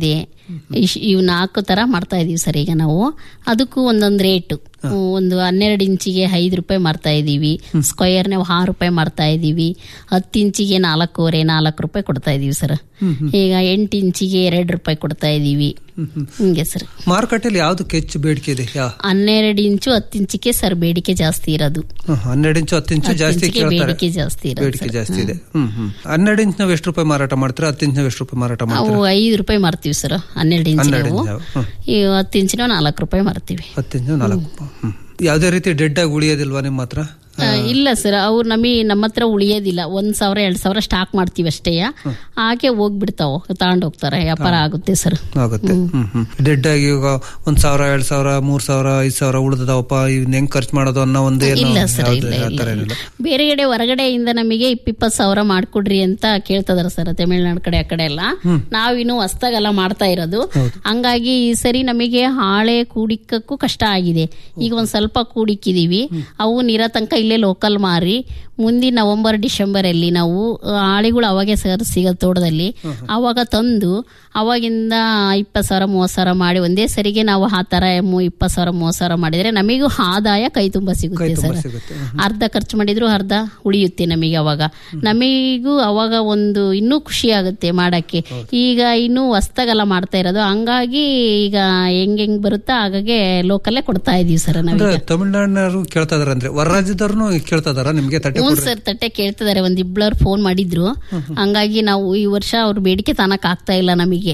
ಇಶ್- ಇವ್ ನಾಲ್ಕು ತರ ಮಾಡ್ತಾ ಇದೀವಿ ಸರ್ ಈಗ ನಾವು ಅದಕ್ಕೂ ಒಂದೊಂದು ರೇಟು ಒಂದು ಹನ್ನೆರಡು ಇಂಚಿಗೆ ಐದು ರೂಪಾಯಿ ಮಾರ್ತಾ ಇದೀವಿ ಸ್ಕ್ವಯರ್ ನಾವು ಆರು ರೂಪಾಯಿ ಮಾರ್ತಾ ಇದೀವಿ ಹತ್ತು ಇಂಚಿಗೆ ನಾಲ್ಕೂವರೆ ನಾಲ್ಕು ರೂಪಾಯಿ ಕೊಡ್ತಾ ಇದೀವಿ ಸರ್ ಈಗ ಎಂಟು ಇಂಚಿಗೆ ಎರಡು ರೂಪಾಯಿ ಕೊಡ್ತಾ ಇದೀವಿ ಹಿಂಗೆ ಸರ್
ಮಾರುಕಟ್ಟೆಯಲ್ಲಿ ಯಾವ್ದಕ್ಕೆ ಹೆಚ್ಚು ಬೇಡಿಕೆ ಇದೆ ಯಾ
ಹನ್ನೆರಡು ಇಂಚು ಹತ್ತು ಇಂಚಿಗೆ ಸರ್ ಬೇಡಿಕೆ ಜಾಸ್ತಿ ಇರೋದು
ಹ್ಮ್, ಹನ್ನೆರಡು ಇಂಚು ಹತ್ತು ಇಂಚು
ಹತ್ತು
ಜಾಸ್ತಿ
ಇಂಚಿಗೆ
ಕೇಳ್ತಾರೆ
ಬೇಡಿಕೆ ಜಾಸ್ತಿ ಇರೋದು
ಬೇಡಿಕೆ
ಸರ್.
ಜಾಸ್ತಿ ಇದೆ ಹ್ಮ್ ಹ್ಮ್ ಹನ್ನೆರಡು ಇಂಚ್ ನಾವು ಎಷ್ಟು ರೂಪಾಯಿ ಮಾರಾಟ ಮಾಡ್ತೀರಾ ಹತ್ತು ಇಂಚ್ ನಾವು ಎಷ್ಟು ರೂಪಾಯಿ ಮಾರಾಟ
ನಾವು
ಮಾಡ್ತೀರಾ
ಐದು ರೂಪಾಯಿ ಮಾರ್ತೀವಿ ಸರ್ ಹನ್ನೆರಡು ಇಂಚ್
ಹನ್ನೆರಡು
ನಾವು
ಇಂಚ್ ಹ್ಮ್.
ಈ ಹತ್ತು ಇಂಚಿನ ನಾಲ್ಕು ರೂಪಾಯಿ ಮಾರ್ತೀವಿ
ಹತ್ತು ಇಂಚ್ ನಾಲ್ಕು ಹ್ಮ್. ಯಾವುದೇ ರೀತಿ ಡೆಡ್ ಆಗಿ ಉಳಿಯೋದಿಲ್ವಾ ನಿಮ್ಮ ಹತ್ರ
ಆ, ಇಲ್ಲ ಸರ್ ಅವ್ರು ನಮಗೆ ನಮ್ಮ ಹತ್ರ ಉಳಿಯೋದಿಲ್ಲ ಒಂದ್ ಸಾವಿರ ಎರಡ್ ಸಾವಿರ ಸ್ಟಾಕ್ ಮಾಡ್ತೀವಿ ಅಷ್ಟೇ ಹಾಗೆ ಹೋಗ್ಬಿಡ್ತಾವ ತಗೊಂಡ್ ಹೋಗ್ತಾರೆ ವ್ಯಾಪಾರ ಆಗುತ್ತೆ ಸರ್
ಆಗುತ್ತೆ ಹ್ಮ್ ಹ್ಮ್ ಡೆಡ್ ಆಗಿ ಈಗ ಒಂದ್ ಸಾವಿರ ಎರಡ್ ಸಾವಿರ ಮೂರ್ ಸಾವಿರ ಐದ್ ಸಾವಿರ ಉಳಿದವಪ್ಪ ಇವ್ನ ಹೆಂಗ್ ಖರ್ಚು ಮಾಡೋದು ಅನ್ನೋ ಒಂದು ಏನೋ
ಇಲ್ಲ ಸರ್
ಯಾವ್ದು-
ಇಲ್ಲ
ಆ
ಇಲ್ಲ
ಥರ
ಇಲ್ಲ.
ಏನಿಲ್ಲ
ಬೇರೆ ಕಡೆ ಹೊರಗಡೆಯಿಂದ ನಮಗೆ ಇಪ್ಪಿಪ್ಪತ್ತು ಸಾವಿರ ಮಾಡ್ಕೊಡ್ರಿ ಅಂತ ಕೇಳ್ತದಾರ ಸರ್ ತಮಿಳ್ನಾಡು ಕಡೆ ಆ ಕಡೆ ಎಲ್ಲ ನಾವಿನ್ನು ಹೊಸ್ದಾಗೆಲ್ಲ ಮಾಡ್ತಾ ಇರೋದು ಹಂಗಾಗಿ ಈ ಸರಿ ನಮಗೆ ಹಾಳೆ ಕೂಡಿಕ್ಕಕ್ಕೂ ಕಷ್ಟ ಆಗಿದೆ ಈಗ ಒಂದ್ ಸ್ವಲ್ಪ ಕೂಡಿಕ್ಕಿದೀವಿ ಅವು ನೀರ ತನಕ ಇಲ್ಲೇ ಲೋಕಲ್ ಮಾರಿ ಮುಂದಿನ ನವೆಂಬರ್ ಡಿಸೆಂಬರ್ ಅಲ್ಲಿ ನಾವು ಆ, ಹಾಳೆಗಳು ಅವಾಗೆ ಸರ್ ಸಿಗತ್ತೆ ತೋಟದಲ್ಲಿ ಅವಾಗ ತಂದು ಅವಾಗಿಂದ ಇಪ್ಪತ್ತು ಸಾವಿರ ಮೂವತ್ತು ಸಾವಿರ ಮಾಡಿ ಒಂದೇ ಸರಿಗೆ ನಾವು ಆ ತರ ಇಪ್ಪತ್ತು ಸಾವಿರ ಮೂವತ್ತು ಸಾವಿರ ಮಾಡಿದ್ರೆ ನಮಗೂ ಆದಾಯ ಕೈ ತುಂಬ ಸಿಗುತ್ತೆ ಸರ್ ಅರ್ಧ ಖರ್ಚು ಮಾಡಿದ್ರು ಅರ್ಧ ಉಳಿಯುತ್ತೆ ನಮಗೆ ಅವಾಗ ನಮಿಗೂ ಅವಾಗ ಒಂದು ಇನ್ನೂ ಖುಷಿ ಆಗುತ್ತೆ ಮಾಡಕ್ಕೆ ಈಗ ಇನ್ನೂ ಹೊಸ್ದಾಗೆಲ್ಲ ಮಾಡ್ತಾ ಇರೋದು ಹಂಗಾಗಿ ಈಗ ಹೆಂಗ್ ಹೆಂಗ್ ಬರುತ್ತಾ ಹಾಗಾಗಿ ಲೋಕಲ್ಲೇ ಕೊಡ್ತಾ ಇದೀವಿ ಸರ್
ಅಂದ್ರೆ
ನಾವೀಗ
ತಮಿಳ್ನಾಡಿನವರು ಕೇಳ್ತಾ ಇದಾರೆ ಅಂದ್ರೆ ಹೊರ ರಾಜ್ಯದವ್ರು ಕೇಳ್ತಾ ಇದಾರ ನಿಮ್ಗೆ ತಟ್ಟೆ
ಹ್ಞೂ
ಕೊಡ್ರಿ
ಸರ್ ತಟ್ಟೆ ಕೇಳ್ತಿದಾರೆ ಒಂದ್ ಇಬ್ಬಳವ್ರು ಫೋನ್ ಮಾಡಿದ್ರು ಹಂಗಾಗಿ ನಾವು ಈ ವರ್ಷ ಅವ್ರ ಬೇಡಿಕೆ ತಾನಕ್ ಆಗ್ತಾ ಇಲ್ಲ ನಮಗೆ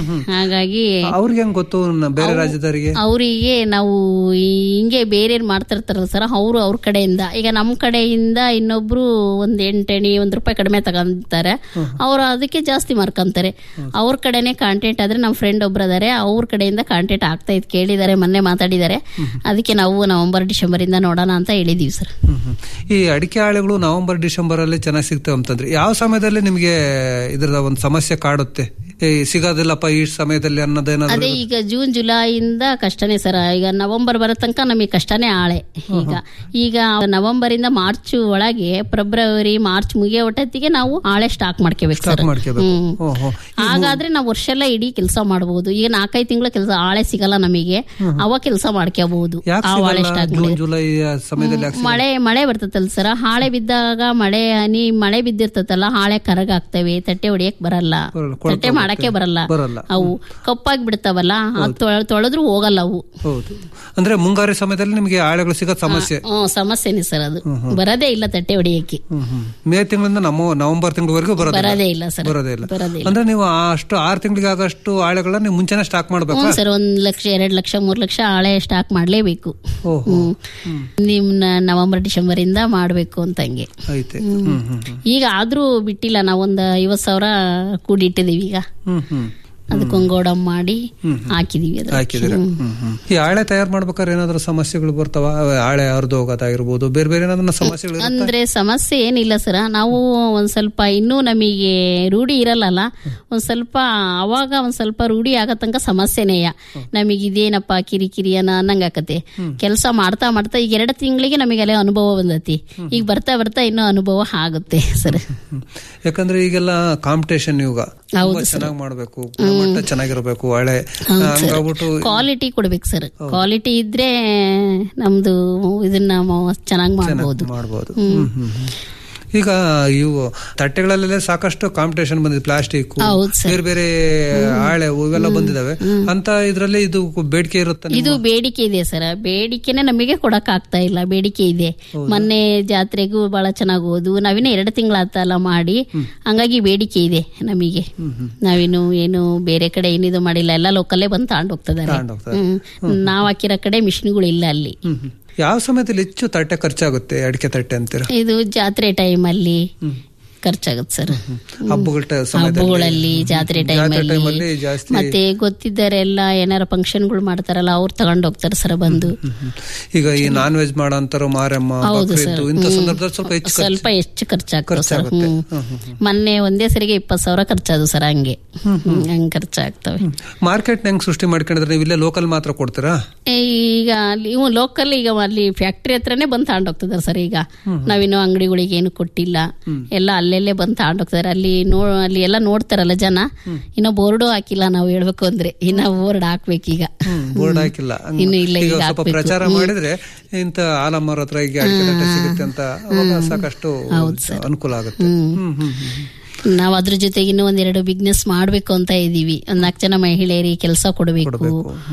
ಹಾಗಾಗಿ
ಅವ್ರಿಗೆ ಹೆಂಗ್ ಗೊತ್ತು ನ- ಬೇರೆ ರಾಜ್ಯದವರಿಗೆ
ಅವರಿಗೆ ನಾವು ಈ ಹಿಂಗೆ ಬೇರೆ ಮಾಡ್ತಿರ್ತಾರಲ್ಲ ಸರ್ ಅವರು ಅವ್ರ ಕಡೆಯಿಂದ ಈಗ ನಮ್ಮ ಕಡೆಯಿಂದ ಇನ್ನೊಬ್ರು ಒಂದ್ ಎಂಟಣಿ ಒಂದ್ ರೂಪಾಯಿ ಕಡಿಮೆ ತಗೊಂತಾರೆ ಅವ್ರು ಅದಕ್ಕೆ ಜಾಸ್ತಿ ಮಾರ್ಕೊಂತಾರೆ ಅವ್ರ ಕಡೆನೆ ಕಾಂಟ್ಯಾಕ್ಟ್ ಆದ್ರೆ ನಮ್ಮ ಫ್ರೆಂಡ್ ಒಬ್ರು ಅದಾರೆ ಅವ್ರ ಕಡೆಯಿಂದ ಕಾಂಟ್ಯಾಕ್ಟ್ ಆಗ್ತಾ ಇದ್ ಕೇಳಿದ್ದಾರೆ ಮೊನ್ನೆ ಮಾತಾಡಿದ್ದಾರೆ ಅದಕ್ಕೆ ನಾವು ನವೆಂಬರ್ ಡಿಸೆಂಬರ್ ಇಂದ ನೋಡೋಣ ಅಂತ ಹೇಳಿದೀವಿ ಸರ್
ಹ್ಮ್ ಹ್ಮ್. ಈ ಅಡಿಕೆ ಹಾಳೆಗಳು ನವೆಂಬರ್ ಡಿಸೆಂಬರ್ ಅಲ್ಲಿ ಚೆನ್ನಾಗಿ ಸಿಗ್ತವೆ ಅಂತಂದ್ರೆ ಯಾವ ಸಮಯದಲ್ಲಿ ನಿಮ್ಗೆ ಇದ್ರದ ಒಂದು ಸಮಸ್ಯೆ ಕಾಡುತ್ತೆ ಏ, ಸಿಗೋದಿಲ್ಲಪ್ಪ ಈ ಸಮಯದಲ್ಲಿ ಅನ್ನೋದೇನಾದ್ರು
ಅದೇ ಈಗ ಜೂನ್ ಜುಲೈಯಿಂದ ಕಷ್ಟನೇ ಸರ್ ಈಗ ನವೆಂಬರ್ ಬರೋ ತನಕ ನಮಗೆ ಕಷ್ಟನೇ ಆಳೆ ಈಗ ಈಗ ನವೆಂಬರ್ ಇಂದ ಮಾರ್ಚ್ ಒಳಗೆ ಫೆಬ್ರವರಿ ಮಾರ್ಚ್ ಮುಗಿಯೋ ಒಟ್ಟೊತ್ತಿಗೆ ನಾವು ಆಳೆ ಸ್ಟಾಕ್ ಮಾಡ್ಕೋಬೇಕು ಸರ್
ಸ್ಟಾಕ್ ಮಾಡ್ಕೋಬೇಕು
ಹ್ಮ್.
ಓಹೋ
ಹಾಗಾದ್ರೆ ನಾವು ವರ್ಷ ಎಲ್ಲ ಇಡೀ ಕೆಲಸ ಮಾಡಬಹುದು ಈಗ ನಾಲ್ಕೈದು ತಿಂಗಳ ಕೆಲಸ ಆಳೆ ಸಿಗಲ್ಲ ನಮಗೆ ಅವಾಗ ಕೆಲಸ ಮಾಡ್ಕೋಬಹುದು
ಯಾಕೆ
ಆ ಆಳೆ
ಸಿಗಲ್ಲ
ಸ್ಟಾಕ್
ಜೂನ್ ಜುಲೈ ಆ ಸಮಯದಲ್ಲಿ ಯಾಕೆ ಸಿಗಲ್ಲ?
ಮಳೆ ಮಳೆ ಬರ್ತದಲ್ಲ ಸರ್ ಹಾಳೆ ಬಿದ್ದಾಗ ಮಳೆ ಹನಿ ಮಳೆ ಬಿದ್ದಿರ್ತತಲ್ಲ ಹಾಳೆ ಕರಗಾಗ್ತವೆ ತಟ್ಟೆ ಹೊಡಿಯಕ್ ಬರಲ್ಲ
ಬರಲ್ಲ, ಕೊಳ್ತು
ತಟ್ಟೆ ಮಾಡಕ್ಕೆ ಬರಲ್ಲ
ಬರಲ್ಲ.
ಅವು ಕಪ್ಪಾಗಿ ಬಿಡ್ತಾವಲ್ಲ ಅದ್ ತೊಳ- ತೊಳೆದ್ರು ಹೋಗಲ್ಲ ಅವು
ಹೌದು ಅಂದ್ರೆ ಮುಂಗಾರು ಸಮಯದಲ್ಲಿ ನಿಮ್ಗೆ ಹಾಳೆಗಳು ಸಿಗೋದ್ ಸಮಸ್ಯೆ
ಹ್ಮ್ ಸಮಸ್ಯೆನೆ ಸರ್ ಅದು ಬರದೇ ಇಲ್ಲ ತಟ್ಟೆ ಹೊಡಿಯಕ್ಕೆ
ಹ್ಮ್ ಹ್ಮ್. ಮೇ ತಿಂಗಳಿಂದ ನಮ್ಮ ನವೆಂಬರ್ ತಿಂಗಳವರೆಗೂ
ಬರೋದೇ ಇಲ್ಲ ಸರ್
ಬರೋದೇ ಇಲ್ಲ
ಬರೋದೇ ಇಲ್ಲ
ಅಂದ್ರೆ ನೀವು ಅಷ್ಟು ಆರು ತಿಂಗಳಿಗೆ ಆಗಷ್ಟು ಹಾಳೆಗಳನ್ನ ನೀವು ಮುಂಚೆನೆ ಸ್ಟಾಕ್ ಮಾಡ್ಬೇಕಾ
ಹ್ಞೂ ಸರ್ ಒಂದ್ ಲಕ್ಷ ಎರಡ್ ಲಕ್ಷ ಮೂರ್ ಲಕ್ಷ ಹಾಳೆ ಸ್ಟಾಕ್ ಮಾಡ್ಲೇಬೇಕು
ಓಹೋ
ಹ್ಮ್ ನಿಮ್ನ ನವೆಂಬರ್ ಡಿಸೆಂಬರ್ ಇಂದ ಮಾಡ್ಬೇಕು ಅಂತ ಹಂಗೆ
ಐತೆ ಹ್ಮ್ ಹ್ಮ್ ಹ್ಮ್.
ಈಗ ಆದ್ರೂ ಬಿಟ್ಟಿಲ್ಲ ನಾವೊಂದ್ ಐವತ್ ಸಾವಿರ ಕೂಡಿಟ್ಟಿದೀವಿ ಈಗ
ಹ್ಮ್ ಹ್ಮ್
ಅದಕ್ಕೊಂದು ಗೋಡಮ್ ಮಾಡಿ ಹಾಕಿದೀವಿ ಅದ್ರ
ಹಾಕಿದಿರ ಈ ಹಾಳೆ ತಯಾರು ಮಾಡ್ಬೇಕಾದ್ರೆ ಏನಾದ್ರು ಸಮಸ್ಯೆಗಳು ಬರ್ತಾವ ಅವೆ ಹಾಳೆ ಹರಿದು ಹೋಗೋದಾಗಿರ್ಬೋದು ಬೇರೆ ಬೇರೆ ಏನಾದ್ರು ಸಮಸ್ಯೆಗಳು ಇರುತ್ತಾ?
ಅಂದ್ರೆ ಸಮಸ್ಯೆ ಏನಿಲ್ಲ ಸರ್ ನಾವು ಒಂದ್ ಸ್ವಲ್ಪ ಇನ್ನೂ ನಮಗೆ ರೂಢಿ ಇರಲ್ಲಲ್ಲ ಒಂದ್ ಸ್ವಲ್ಪ ಅವಾಗ ಒಂದ್ ಸ್ವಲ್ಪ ರೂಢಿ ಆಗೋ ತನಕ ಸಮಸ್ಯೆನೇಯ ನಮಗೆ ಇದೇನಪ್ಪ ಕಿರಿಕಿರಿ ಅನ್ನೋ ಅನ್ನಂಗ್ ಆಕತೆ ಕೆಲಸ ಮಾಡ್ತಾ ಮಾಡ್ತಾ ಈಗ ಎರಡು ತಿಂಗಳಿಗೆ ನಮಗೆ ಅಲ್ಲೇ ಅನುಭವ ಬಂದತಿ ಈಗ ಬರ್ತಾ ಬರ್ತಾ ಇನ್ನೂ ಅನುಭವ ಆಗುತ್ತೆ ಸರ್
ಹ್ಮ್. ಯಾಕಂದ್ರೆ ಈಗೆಲ್ಲ ಕಾಂಪಿಟೇಷನ್ ಯುಗ ತುಂಬಾ ಚೆನ್ನಾಗಿ ಮಾಡ್ಬೇಕು ಗುಣಮಟ್ಟ ಚೆನ್ನಾಗಿರ್ಬೇಕು ಹಳೆ ಹಂಗಾಗ್ಬಿಟ್ಟು
ಕ್ವಾಲಿಟಿ ಕೊಡ್ಬೇಕು ಸರ್ ಕ್ವಾಲಿಟಿ ಇದ್ರೆ ನಮ್ದು ಇದನ್ನ ಚೆನ್ನಾಗಿ ಮಾಡ್ಬೋದು
ಮಾಡ್ಬೋದು ಹ್ಮ್, ಹ್ಮ್, ಹ್ಮ್. ಈಗ ಇವು ತಟ್ಟೆಗಳಲ್ಲೆಲ್ಲ ಸಾಕಷ್ಟು ಕಾಂಪಿಟೇಷನ್ ಬಂದಿದೆ ಪ್ಲಾಸ್ಟಿಕ್
ಹೌದು sir.
ಬೇರೆ ಬೇರೆ ಹಾಳೆ ಇವೆಲ್ಲ ಬಂದಿದಾವೆ ಅಂತ ಇದ್ರಲ್ಲಿ ಇದು ಬೇಡಿಕೆ ಇರುತ್ತೆ
ಇದು ಬೇಡಿಕೆ ಇದೆ ಸರ್ ಬೇಡಿಕೆನೆ ನಮಗೆ ಕೊಡಕ್ ಆಗ್ತಾ ಇಲ್ಲ ಬೇಡಿಕೆ ಇದೆ ಮೊನ್ನೆ ಜಾತ್ರೆಗೂ ಬಹಳ ಚೆನ್ನಾಗಿ ಹೋದು ನಾವಿನ್ನ ಎರಡು ತಿಂಗಳಾತಲ್ಲ ಮಾಡಿ ಹಂಗಾಗಿ ಬೇಡಿಕೆ ಇದೆ ನಮಗೆ ನಾವಿನ್ನು ಏನು ಬೇರೆ ಕಡೆ ಏನಿದು ಮಾಡಿಲ್ಲ ಎಲ್ಲ ಲೋಕಲ್ಲೇ ಬಂದು ತಗೊಂಡ್ ಹೋಗ್ತದಾರೆ
ತಗೊಂಡ್ ಹೋಗ್ತಾರೆ.
ಹ್ಮ್ ನಾವ್ ಹಾಕಿರೋ ಕಡೆ ಮಿಷಿನ್ಗಳು ಇಲ್ಲ ಅಲ್ಲಿ
ಹ್ಮ್, ಹ್ಮ್. ಯಾವ ಸಮಯದಲ್ಲಿ ಹೆಚ್ಚು ತಟ್ಟೆ ಖರ್ಚಾಗುತ್ತೆ ಅಡಿಕೆ ತಟ್ಟೆ ಅಂತೀರ
ಇದು ಜಾತ್ರೆ ಟೈಮ್ ಅಲ್ಲಿ ಖರ್ಚಾಗುತ್ತೆ ಸರ್
ಹಬ್ಬಗಳ ಟ- ಸಮಯದಲ್ಲಿ
ಹಬ್ಬಗಳಲ್ಲಿ ಜಾತ್ರೆ
ಜಾತ್ರೆ
ಟೈಮಲ್ಲಿ
ಟೈಮಲ್ಲಿ ಜಾಸ್ತಿ
ಮತ್ತೆ ಗೊತ್ತಿದ್ದರೆಲ್ಲ ಏನಾರ ಫಂಕ್ಷನ್ಗಳು ಮಾಡ್ತಾರಲ್ಲ ಅವ್ರು ತಗೊಂಡ್ ಹೋಗ್ತಾರೆ ಸರ್ ಬಂದು
ಹ್ಮ್, ಹ್ಮ್. ಈಗ ಈ ನಾನ್ ವೆಜ್ ಮಾಡೋ ಅಂತಾರೋ ಮಾರಮ್ಮ
ಹೌದು
ಬಕ್ರೀದ್
ಸರ್
ಇಂಥ
ಹ್ಮ್.
ಸಂದರ್ಭದಲ್ಲಿ ಸ್ವಲ್ಪ ಹೆಚ್ಚು ಖರ್ಚು
ಸ್ವಲ್ಪ ಹೆಚ್ಚು ಖರ್ಚಾಗ್ತದೆ ಸರ್
ಖರ್ಚಾಗುತ್ತೆ.
ಹ್ಮ್
ಹ್ಮ್, ಹ್ಮ್, ಹ್ಮ್.
ಮೊನ್ನೆ ಒಂದೇ ಸರಿಗೆ ಇಪ್ಪತ್ತು ಸಾವಿರ ಖರ್ಚಾದು ಸರ್ ಹಂಗೆ ಹ್ಮ್, ಹಂಗ್ ಖರ್ಚಾಗ್ತವೆ
ಮಾರ್ಕೆಟ್ ಹೆಂಗ್ ಸೃಷ್ಟಿ ಮಾಡ್ಕೊಂಡಿದ್ರೆ ನೀವು ಇಲ್ಲೇ ಲೋಕಲ್ ಮಾತ್ರ ಕೊಡ್ತೀರಾ
ಏ, ಈಗ ಅಲ್ಲಿ ಇವು ಲೋಕಲ್ ಈಗ ಅಲ್ಲಿ ಫ್ಯಾಕ್ಟ್ರಿ ಹತ್ರನೇ ಬಂದು ತಗೊಂಡ್ ಹೋಗ್ತಿದಾರೆ ಸರ್ ಈಗ ನಾವಿನ್ನು ಅಂಗಡಿಗಳಿಗೆ ಏನು ಕೊಟ್ಟಿಲ್ಲ ಎಲ್ಲ ಅಲ್ಲೇ ಅಲ್ಲೆಲ್ಲೇ ಬಂದು ತಗೊಂಡೋಗ್ತಾರೆ ಅಲ್ಲಿ ನೋ ಅಲ್ಲಿ ಎಲ್ಲ ನೋಡ್ತಾರಲ್ಲ ಜನ ಇನ್ನ ಬೋರ್ಡು ಹಾಕಿಲ್ಲ ನಾವು ಹೇಳ್ಬೇಕು ಅಂದ್ರೆ ಇನ್ನ ಬೋರ್ಡ್ ಹಾಕ್ಬೇಕೀಗ
ಬೋರ್ಡ್ ಹಾಕಿಲ್ಲ ಹಂಗ್-
ಇನ್ನು ಇಲ್ಲ,
ಈಗ
ಈಗ
ಸ್ವಲ್ಪ
ಹಾಕ್ಬೇಕು.
ಪ್ರಚಾರ
ಹ್ಮ್.
ಮಾಡಿದ್ರೆ ಇಂತ ಆಲಮ್ಮರ ಹತ್ರ ಈಗ ಅಡಿಕೆ ತಟ್ಟೆ ಸಿಗುತ್ತೆ ಅಂತ ಅವಾಗ ಸಾಕಷ್ಟು ಅನುಕೂಲ ಆಗುತ್ತೆ ಹ್ಮ್ ಹ್ಮ್ ಹ್ಮ್.
ನಾವ್ ಅದ್ರ ಜೊತೆಗೆ ಇನ್ನೂ ಒಂದೆರಡು ಬಿಸ್ನೆಸ್ ಮಾಡ್ಬೇಕು ಅಂತ ಇದೀವಿ ಒಂದ್ ನಾಲ್ಕು ಜನ ಮಹಿಳೆಯರಿಗೆ ಕೆಲಸ ಕೊಡಬೇಕು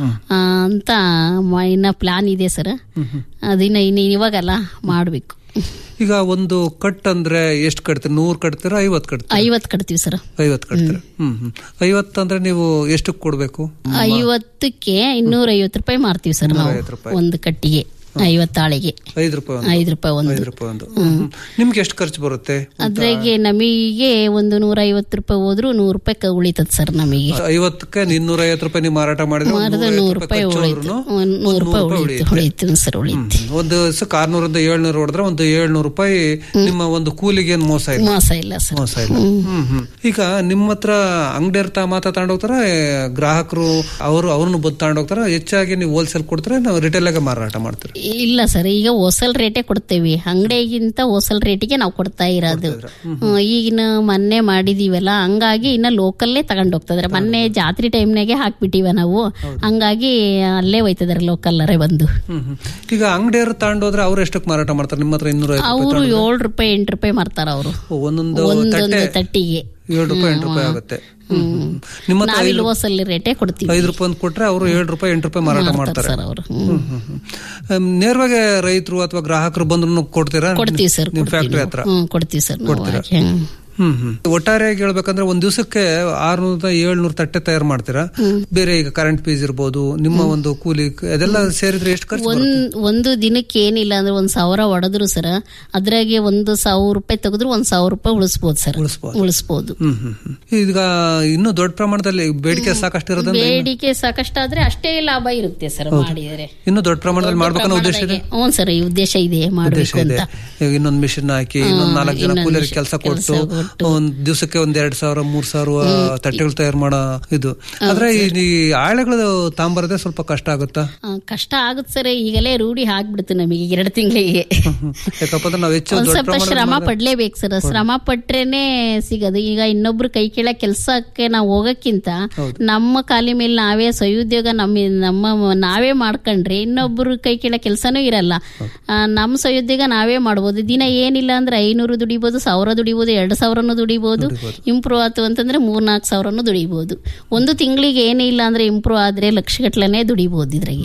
ಅಂತ ಮ- ಇನ್ನ ಪ್ಲಾನ್ ಇದೆ ಸರ್ ಅದಿನ್ನ ಇನ್ನು ಇವಾಗಲ್ಲ ಮಾಡ್ಬೇಕು
ಈಗ ಒಂದು ಕಟ್ ಅಂದ್ರೆ ಎಷ್ಟು ಕಟ್ತೀರಾ ನೂರ್ ಕಟ್ತೀರಾ ಐವತ್ ಕಟ್ತೀರಾ
ಐವತ್ ಕಟ್ತೀವಿ ಸರ್
ಐವತ್ ಕಟ್ತೀರಾ ಹ್ಮ್ ಹ್ಮ್ ಐವತ್ ಅಂದ್ರೆ ನೀವು ಎಷ್ಟು ಕೊಡ್ಬೇಕು
ಐವತ್ತಕ್ಕೆ ಇನ್ನೂರ ಐವತ್ತು ರೂಪಾಯಿ ಮಾರ್ತೀವಿ ಸರ್ ನಾವು
ಇನ್ನೂರೈವತ್ತು ರೂಪಾಯಿ.
ಒಂದು ಕಟ್ಟಿಗೆ ಐವತ್ತಾಳಿಗೆ
ಐದು ರೂಪಾಯಿ ಒಂದು
ಐದು ರೂಪಾಯಿ ಒಂದು
ಐದು ರೂಪಾಯಿ ಒಂದು ಹ್ಮ್, ಹ್ಮ್. ನಿಮ್ಗೆ ಎಷ್ಟು ಖರ್ಚು ಬರುತ್ತೆ
ಅದ್ರಾಗೆ ನಮಗೆ ಒಂದು ನೂರ ಐವತ್ತು ರೂಪಾಯಿ ಹೋದ್ರು ನೂರು ರೂಪಾಯಿ ಕ- ಉಳಿತದ ಸರ್ ನಮಗೆ
ಐವತ್ತಕ್ಕೆ ಇನ್ನೂರ ಐವತ್ತು ರೂಪಾಯಿ ನೀವು ಮಾರಾಟ ಮಾಡಿದ್ರೆ ಒಂದು
ಮಾರದ
ನೂರೈವತ್ತು
ನೂರು ರೂಪಾಯಿ
ಖರ್ಚು
ಉಳಿತು
ಹೋದ್ರುನು
ಒಂದ್
ಒಂದು
ನೂರು ರೂಪಾಯಿ
ನೂರು
ಉಳಿತು ಉಳಿತು ಸರ್ ಉಳಿತು
ಹ್ಮ್. ಒಂದು ದಿವಸಕ್ಕೆ ಆರ್ನೂರಿಂದ ಏಳ್ನೂರು ಹೊಡೆದ್ರೆ ಒಂದು ಏಳ್ನೂರು ರೂಪಾಯಿ ನಿಮ್ಮ ಒಂದು ಕೂಲಿಗೆ ಏನು ಮೋಸ ಇಲ್ಲ
ಮೋಸ ಇಲ್ಲ ಸರ್
ಮೋಸ ಇಲ್ಲ ಹ್ಮ್ ಹ್ಮ್ ಈಗ ನಿಮ್ಮ ಹತ್ರ ಅಂಗಡಿಯರ್ ತಾ ಮಾತಾ ತಗೊಂಡೋಗ್ತಾರ ಗ್ರಾಹಕರು ಅವರು ಅವ್ರನ್ನ ಬಂದು ತಗೊಂಡೋಗ್ತಾರ ಹೆಚ್ಚಾಗಿ ನೀವು ಹೋಲ್ಸೇಲ್ ಕೊಡ್ತಾರೆ ನಾವು ರಿಟೇಲ್ ಆಗಿ ಮಾರಾಟ ಮಾಡ್ತೀರಿ
ಇಲ್ಲ ಸರ್ ಈಗ ಹೋಸಲ್ ರೇಟೇ ಕೊಡ್ತೇವೆ ಅಂಗಡಿಗಿಂತ ಹೋಸಲ್ ರೇಟಿಗೆ ನಾವು ಕೊಡ್ತಾ ಇರೋದು ಹ್ಮ್, ಈಗಿನ ಮೊನ್ನೆ ಮಾಡಿದೀವಲ್ಲ ಹಂಗಾಗಿ ಇನ್ನ ಲೋಕಲ್ಲೇ ತಗೊಂಡ್ ಹೋಗ್ತದ್ರೆ ಮೊನ್ನೆ ಜಾತ್ರೆ ಟೈಮ್ನಾಗೆ ಹಾಕ್ಬಿಟ್ಟಿವ ನಾವು ಹಂಗಾಗಿ ಅಲ್ಲೇ ಹೋಯ್ತದಾರೆ ಲೋಕಲ್ಲರೇ ಬಂದು
ಹ್ಮ್ ಹ್ಮ್. ಈಗ ಅಂಗಡಿಯರ್ ತಗೊಂಡೋದ್ರೆ ಅವ್ರು ಎಷ್ಟಕ್ಕೆ ಮಾರಾಟ ಮಾಡ್ತಾರೆ ನಿಮ್ಮ ಹತ್ರ ಇನ್ನೂರ
ಅವರು ಏಳು ರೂಪಾಯಿ ಎಂಟು ರೂಪಾಯಿ ಮಾರ್ತಾರ ಅವರು
ಒಂದೊಂದು
ಒಂದೊಂದು
ತಟ್ಟೆ
ತಟ್ಟಿಗೆ
ಏಳು ರೂಪಾಯಿ ಎಂಟು ರೂಪಾಯಿ ಆಗುತ್ತೆ ಹ್ಮ್ ಹ್ಮ್. ನಿಮ್ಮ ಹತ್ರ
ನಾವಿಲ್ಲಿ
ಐದು
ಹೋಸಲ್ ರೇಟೇ ಕೊಡ್ತೀವಿ
ಐದು ರೂಪಾಯಿ ಒಂದು ಕೊಟ್ರೆ ಅವರು ಏಳು ರೂಪಾಯಿ ಎಂಟು ರೂಪಾಯಿ ಮಾರಾಟ ಮಾಡ್ತಾರೆ
ಸರ್ ಅವರು
ಹ್ಮ್, ಹ್ಮ್, ಹ್ಮ್. ಅಮ್, ನೇರವಾಗಿ ರೈತರು ಅಥವಾ ಗ್ರಾಹಕರು ಬಂದ್ರು ಕೊಡ್ತೀರಾ
ಕೊಡ್ತೀವಿ ಸರ್
ನಿಮ್ ಫ್ಯಾಕ್ಟ್ರಿ ಹತ್ರ
ಹ್ಮ್ ಕೊಡ್ತೀವಿ ಸರ್ ನಾವು
ಕೊಡ್ತೀರಾ?
ಹಾಗೆ. ಹ್ಮ್.
ಹ್ಮ್ ಹ್ಮ್ ಒಟ್ಟಾರೆಯಾಗಿ ಹೇಳ್ಬೇಕಂದ್ರೆ ಒಂದ್ ದಿವಸಕ್ಕೆ ಆರ್ನೂರ ಏಳ್ನೂರ ತಟ್ಟೆ ತಯಾರು ಮಾಡ್ತೀರಾ ಬೇರೆ ಈಗ ಕರೆಂಟ್ ಫೀಸ್ ಇರ್ಬೋದು ನಿಮ್ಮ ಒಂದು ಕೂಲಿ ಅದೆಲ್ಲ ಸೇರಿದ್ರೆ ಎಷ್ಟು ಖರ್ಚು ಬರುತ್ತೆ?
ಒಂದ್ ಒಂದು ದಿನಕ್ಕೆ ಏನಿಲ್ಲ ಅಂದ್ರೆ ಒಂದ್ ಸಾವಿರ ಹೊಡೆದ್ರು ಸರ್ ಅದ್ರಾಗೆ ಒಂದು ಸಾವಿರ ರೂಪಾಯಿ ತೆಗೆದ್ರು ಒಂದ್ ಸಾವಿರ ರೂಪಾಯಿ ಉಳಿಸ್ಬೋದು ಸರ್ ಉಳಿಸ್ಬೋದು
ಹ್ಮ್ ಹ್ಮ್ ಹ್ಮ್. ಈಗ ಇನ್ನು ದೊಡ್ಡ ಪ್ರಮಾಣದಲ್ಲಿ ಬೇಡಿಕೆ ಸಾಕಷ್ಟು ಇರೋದ್ರಿಂದ
ಬೇಡಿಕೆ ಸಾಕಷ್ಟಾದ್ರೆ ಅಷ್ಟೇ ಲಾಭ ಇರುತ್ತೆ ಸರ್ ಮಾಡಿದರೆ
ಇನ್ನು ದೊಡ್ಡ ಪ್ರಮಾಣದಲ್ಲಿ ಮಾಡ್ಬೇಕನ್ನೋ ಉದ್ದೇಶ ಇದೆ
ಹ್ಞೂ ಸರ್ ಈ ಉದ್ದೇಶ ಇದೆ
ಉದ್ದೇಶ
ಮಾಡ್ಬೇಕು
ಇದೆ
ಅಂತ
ಈಗ ಇನ್ನೊಂದ್ ಮಿಷಿನ್ ಹಾಕಿ ಇನ್ನೊಂದ್ ನಾಲ್ಕು ಜನ
ಇನ್ನೊಂದ್
ಕೂಲಿಯರ್
ಮಿಷನ್
ಕೆಲಸ
ಕೆಲ್ಸ
ಕೊಟ್ಟು ಒಂದ್ ದಿವಸಕ್ಕೆ ಒಂದ್ ಎರಡ್ ಸಾವಿರ ಮೂರ್ ಸಾವಿರ ತಟ್ಟೆಗಳು ತಯಾರು ಮಾಡೋ ಇದು ಆದ್ರೆ ಈ ಈ ಆಳೆಗಳು ತಾಂಬರದೆ ಸ್ವಲ್ಪ ಕಷ್ಟ ಆಗುತ್ತಾ
ಆ, ಕಷ್ಟ ಆಗುತ್ತೆ ಸರ್ ಈಗಲೇ ರೂಢಿ ಆಗ್ಬಿಡ್ತು ನಮಗೆ ಎರಡು ತಿಂಗಳಿಗೆ
ಯಾಕಪ್ಪ ಅಂದ್ರೆ ನಾವು ಹೆಚ್ಚು
ಒಂದ್
ದೊಡ್ಡ
ಸ್ವಲ್ಪ
ಪ್ರಮಾಣದಲ್ಲಿ
ಶ್ರಮ
ಮಾಡಿದ್ರೆ-
ಪಡ್ಲೇಬೇಕು ಸರ್ ಶ್ರಮ ಪಟ್ರೇನೆ ಸಿಗೋದು ಈಗ ಇನ್ನೊಬ್ರು ಕೈ ಕೆಳ ಕೆಲ್ಸಕ್ಕೆ ನಾವು ಹೋಗಕ್ಕಿಂತ ನಮ್ಮ ಕಾಲಿ ಮೇಲೆ ನಾವೇ ಸ್ವಯುದ್ಯೋಗ ನಮ್ಮ ನಮ್ಮ ನಾವೇ ಮಾಡ್ಕೊಂಡ್ರೆ ಇನ್ನೊಬ್ರು ಕೈ ಕೆಳ ಕೆಲ್ಸನೂ ಇರಲ್ಲ ಆ, ನಮ್ಮ ಸ್ವಯುದ್ಯೋಗ ನಾವೇ ಮಾಡ್ಬೋದು ದಿನ ಏನಿಲ್ಲ ಅಂದ್ರೆ ಐನೂರು ದುಡಿಬೋದು ಸಾವಿರ ದುಡಿಬೋದು ಎರಡು ಸಾವಿರನು ದುಡಿಬೋದು ಇಂಪ್ರೂವ್ ಆಯ್ತು ಅಂತಂದ್ರೆ ಮೂರ್ನಾಲ್ಕು ಸಾವಿರನು ದುಡಿಬೋದು ಒಂದು ತಿಂಗಳಿಗೆ ಏನಿಲ್ಲ ಅಂದ್ರೆ ಇಂಪ್ರೂವ್ ಆದ್ರೆ ಲಕ್ಷಗಟ್ಲೆನೆ ದುಡಿಬೋದು ಇದ್ರಾಗೆ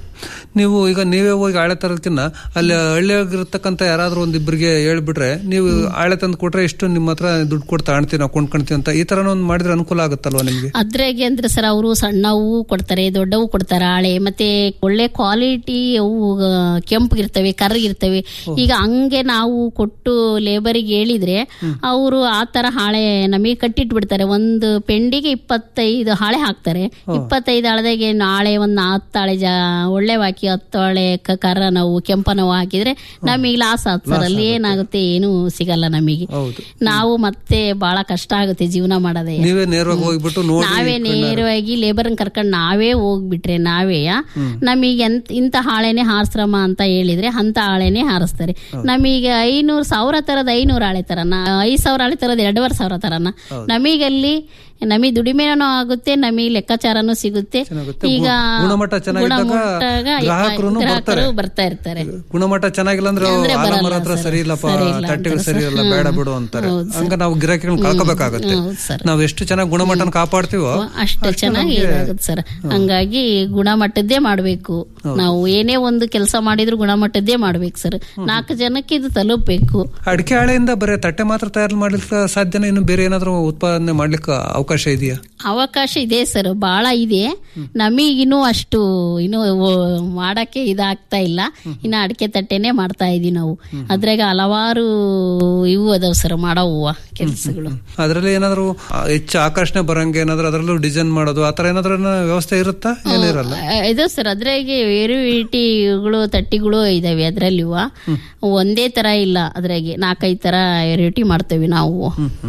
ನೀವು ಈಗ ನೀವೇ ಹೋಗಿ ಆಳೆ ತರೋದಕ್ಕಿಂತ ಅಲ್ಲಿ ಹಳ್ಳಿಯಾಗಿರ್ತಕ್ಕಂಥ ಯಾರಾದ್ರೂ ಒಂದಿಬ್ಬರಿಗೆ ಹೇಳ್ಬಿಟ್ರೆ ನೀವು ಆಳೆ ತಂದು ಕೊಟ್ರೆ ಎಷ್ಟು ನಿಮ್ಮ ಹತ್ರ ದುಡ್ಡು ಕೊಟ್ಟು ತಾಣ್ತೀವಿ ನಾವು ಕೊಂಡ್ಕೊಂತೀವಿ ಅಂತ ಈ ತರ ಒಂದು ಮಾಡಿದ್ರೆ ಅನುಕೂಲ ಆಗುತ್ತಲ್ವಾ ನಿಮ್ಗೆ
ಅದ್ರಾಗೆ ಅಂದ್ರೆ ಸರ್ ಅವರು ಸಣ್ಣವು ಕೊಡ್ತಾರೆ ದೊಡ್ಡವು ಕೊಡ್ತಾರೆ ಹಾಳೆ ಮತ್ತೆ ಒಳ್ಳೆ ಕ್ವಾಲಿಟಿ ಅವು ಆ, ಕೆಂಪಗಿರ್ತವೆ ಕರ್ಗಿರ್ತವೆ ಈಗ ಹಂಗೆ ನಾವು ಕೊಟ್ಟು ಲೇಬರಿಗೆ ಹೇಳಿದ್ರೆ ಅವರು ಆ ತರ ಹಾಳೆ ನಮಗೆ ಕಟ್ಟಿಟ್ಟು ಬಿಡ್ತಾರೆ ಒಂದು ಪೆಂಡಿಗೆ ಇಪ್ಪತ್ತೈದು ಹಾಳೆ ಹಾಕ್ತಾರೆ ಇಪ್ಪತ್ತೈದು ಹಾಳೆದಾಗೆ ನಾಳೆ ಒಂದು ಹತ್ತು ಹಾಳೆ ಜಾ ಒಳ್ಳೆ ಹಾಕಿ ಹತ್ತು ಹಾಳೆ ಕ- ಕರ ನಾವು ಕೆಂಪ ನೋವು ಹಾಕಿದ್ರೆ ನಮಗೆ ಲಾಸ್ ಆಗುತ್ತೆ ಸರ್ ಅಲ್ಲಿ ಏನಾಗುತ್ತೆ ಏನು ಸಿಗಲ್ಲ ನಮಗೆ ನಾವು ಮತ್ತೆ ಬಹಳ ಕಷ್ಟ ಆಗುತ್ತೆ ಜೀವನ ಮಾಡೋದೇ
ನೀವೇ ನೇರವಾಗಿ ಹೋಗ್ಬಿಟ್ಟು ನೋಡಿ
ನಾವೇ ನೇರವಾಗಿ ಲೇಬರ್ ಕರ್ಕೊಂಡು ನಾವೇ ಹೋಗ್ಬಿಟ್ರೆ ನಾವೇ ನಮಗೆ ಎಂತ ಇಂಥ ಹಾಳೆನೆ ಹಾರಿಸ್ರಮ್ಮ ಅಂತ ಹೇಳಿದ್ರೆ ಅಂತ ಹಾಳೆನೆ ಹಾರಿಸ್ತಾರೆ ನಮಗೆ ಐನೂರು ಸಾವಿರ ತರದ ಐನೂರು ಹಾಳೆ ತರನ ಐದ್ ಸಾವಿರ ಹಾಳೆ ತರದ ಎರಡೂವರೆ ಸಾವಿರ ತರನ ನಮಗಲ್ಲಿ ನಮಗೆ ದುಡಿಮೆನೂ ಆಗುತ್ತೆ ನಮಗೆ ಲೆಕ್ಕಾಚಾರನೂ ಸಿಗುತ್ತೆ ಈಗ
ಗುಣಮಟ್ಟ ಚೆನ್ನಾಗಿದ್ದಾಗ
ಗುಣಮಟ್ಟಾಗ
ಗ್ರಾಹಕರುನು ಬರ್ತಾರೆ.
ಗ್ರಾಹಕರು ಬರ್ತಾ ಇರ್ತಾರೆ
ಗುಣಮಟ್ಟ ಚೆನ್ನಾಗಿಲ್ಲ ಅಂದ್ರೆ
ಅಂದ್ರೆ ಬರಲ್ಲ
ಆಲಮರ ಹತ್ರ
ಸರ್.
ಸರಿ ಇಲ್ಲಪ್ಪ
ಸರಿ ಇಲ್ಲ
ತಟ್ಟೆಗಳು
ಅಂತಾರೆ
ಸರಿ
ಸರ್.
ಇಲ್ಲ ಬೇಡ ಬಿಡು ಅಂತಾರೆ
ಹೌದು ಸರ್.
ಹಂಗ ನಾವು ಗಿರಾಕಿಗಳನ್ನ ಕಳ್ಕೋಬೇಕಾಗತ್ತೆ
ಹೌದು ಸರ್.
ನಾವ್ ಎಷ್ಟು ಚೆನ್ನಾಗಿ ಗುಣಮಟ್ಟನ ಕಾಪಾಡ್ತೀವೋ
ಅಷ್ಟು ಚೆನ್ನಾಗಿ ಇದಾಗುತ್ತೆ ಸರ್ ಹಂಗಾಗಿ ಗುಣಮಟ್ಟದ್ದೇ ಮಾಡ್ಬೇಕು ನಾವು ಏನೇ ಒಂದು ಕೆಲಸ ಮಾಡಿದ್ರು ಗುಣಮಟ್ಟದ್ದೇ ಮಾಡ್ಬೇಕು ಸರ್ ನಾಲ್ಕು ಜನಕ್ಕೆ ಇದು ತಲುಪಬೇಕು
ಅಡಿಕೆ ಹಾಳೆಯಿಂದ ಬರೀ ತಟ್ಟೆ ಮಾತ್ರ ತಯಾರು ಮಾಡ್ಲಿಕ್ಕೆ ಸಾಧ್ಯನ ಇನ್ನು ಬೇರೆ ಏನಾದ್ರು ಉತ್ಪಾದನೆ ಮಾಡ್ಲಿಕ್ಕೆ ಅವಕಾಶ ಇದೆಯಾ
ಅವಕಾಶ ಇದೆ ಸರ್ ಬಹಳ ಇದೆ ನಮಗಿನ್ನೂ ಅಷ್ಟು ಇನ್ನು ಓ- ಮಾಡಕ್ಕೆ ಇದಾಗ್ತಾ ಇಲ್ಲ ಇನ್ನು ಅಡಿಕೆ ತಟ್ಟೆನೆ ಮಾಡ್ತಾ ಇದೀವಿ ನಾವು ಅದ್ರಾಗ ಹಲವಾರು ಇವು ಅದಾವ ಸರ್ ಮಾಡವು ಕೆಲಸಗಳು
ಅದ್ರಲ್ಲಿ ಏನಾದ್ರು ಆ, ಹೆಚ್ಚು ಆಕರ್ಷಣೆ ಬರಂಗೆ ಏನಾದ್ರು ಅದ್ರಲ್ಲೂ ಡಿಸೈನ್ ಮಾಡೋದು ಆತರ ಏನಾದ್ರು ಏನೋ ವ್ಯವಸ್ಥೆ ಇರುತ್ತಾ ಏನಿರಲ್ಲ
ಇದು ಸರ್ ಅದ್ರಾಗೆ ವೆರೈಟಿಗಳು ತಟ್ಟಿಗಳು ಇದಾವೆ ಅದ್ರಲ್ಲಿ ಒಂದೇ ತರ ಇಲ್ಲ ಅದ್ರಾಗೆ ನಾಲ್ಕೈದು ತರ ವೆರೈಟಿ ಮಾಡ್ತೇವೆ ನಾವು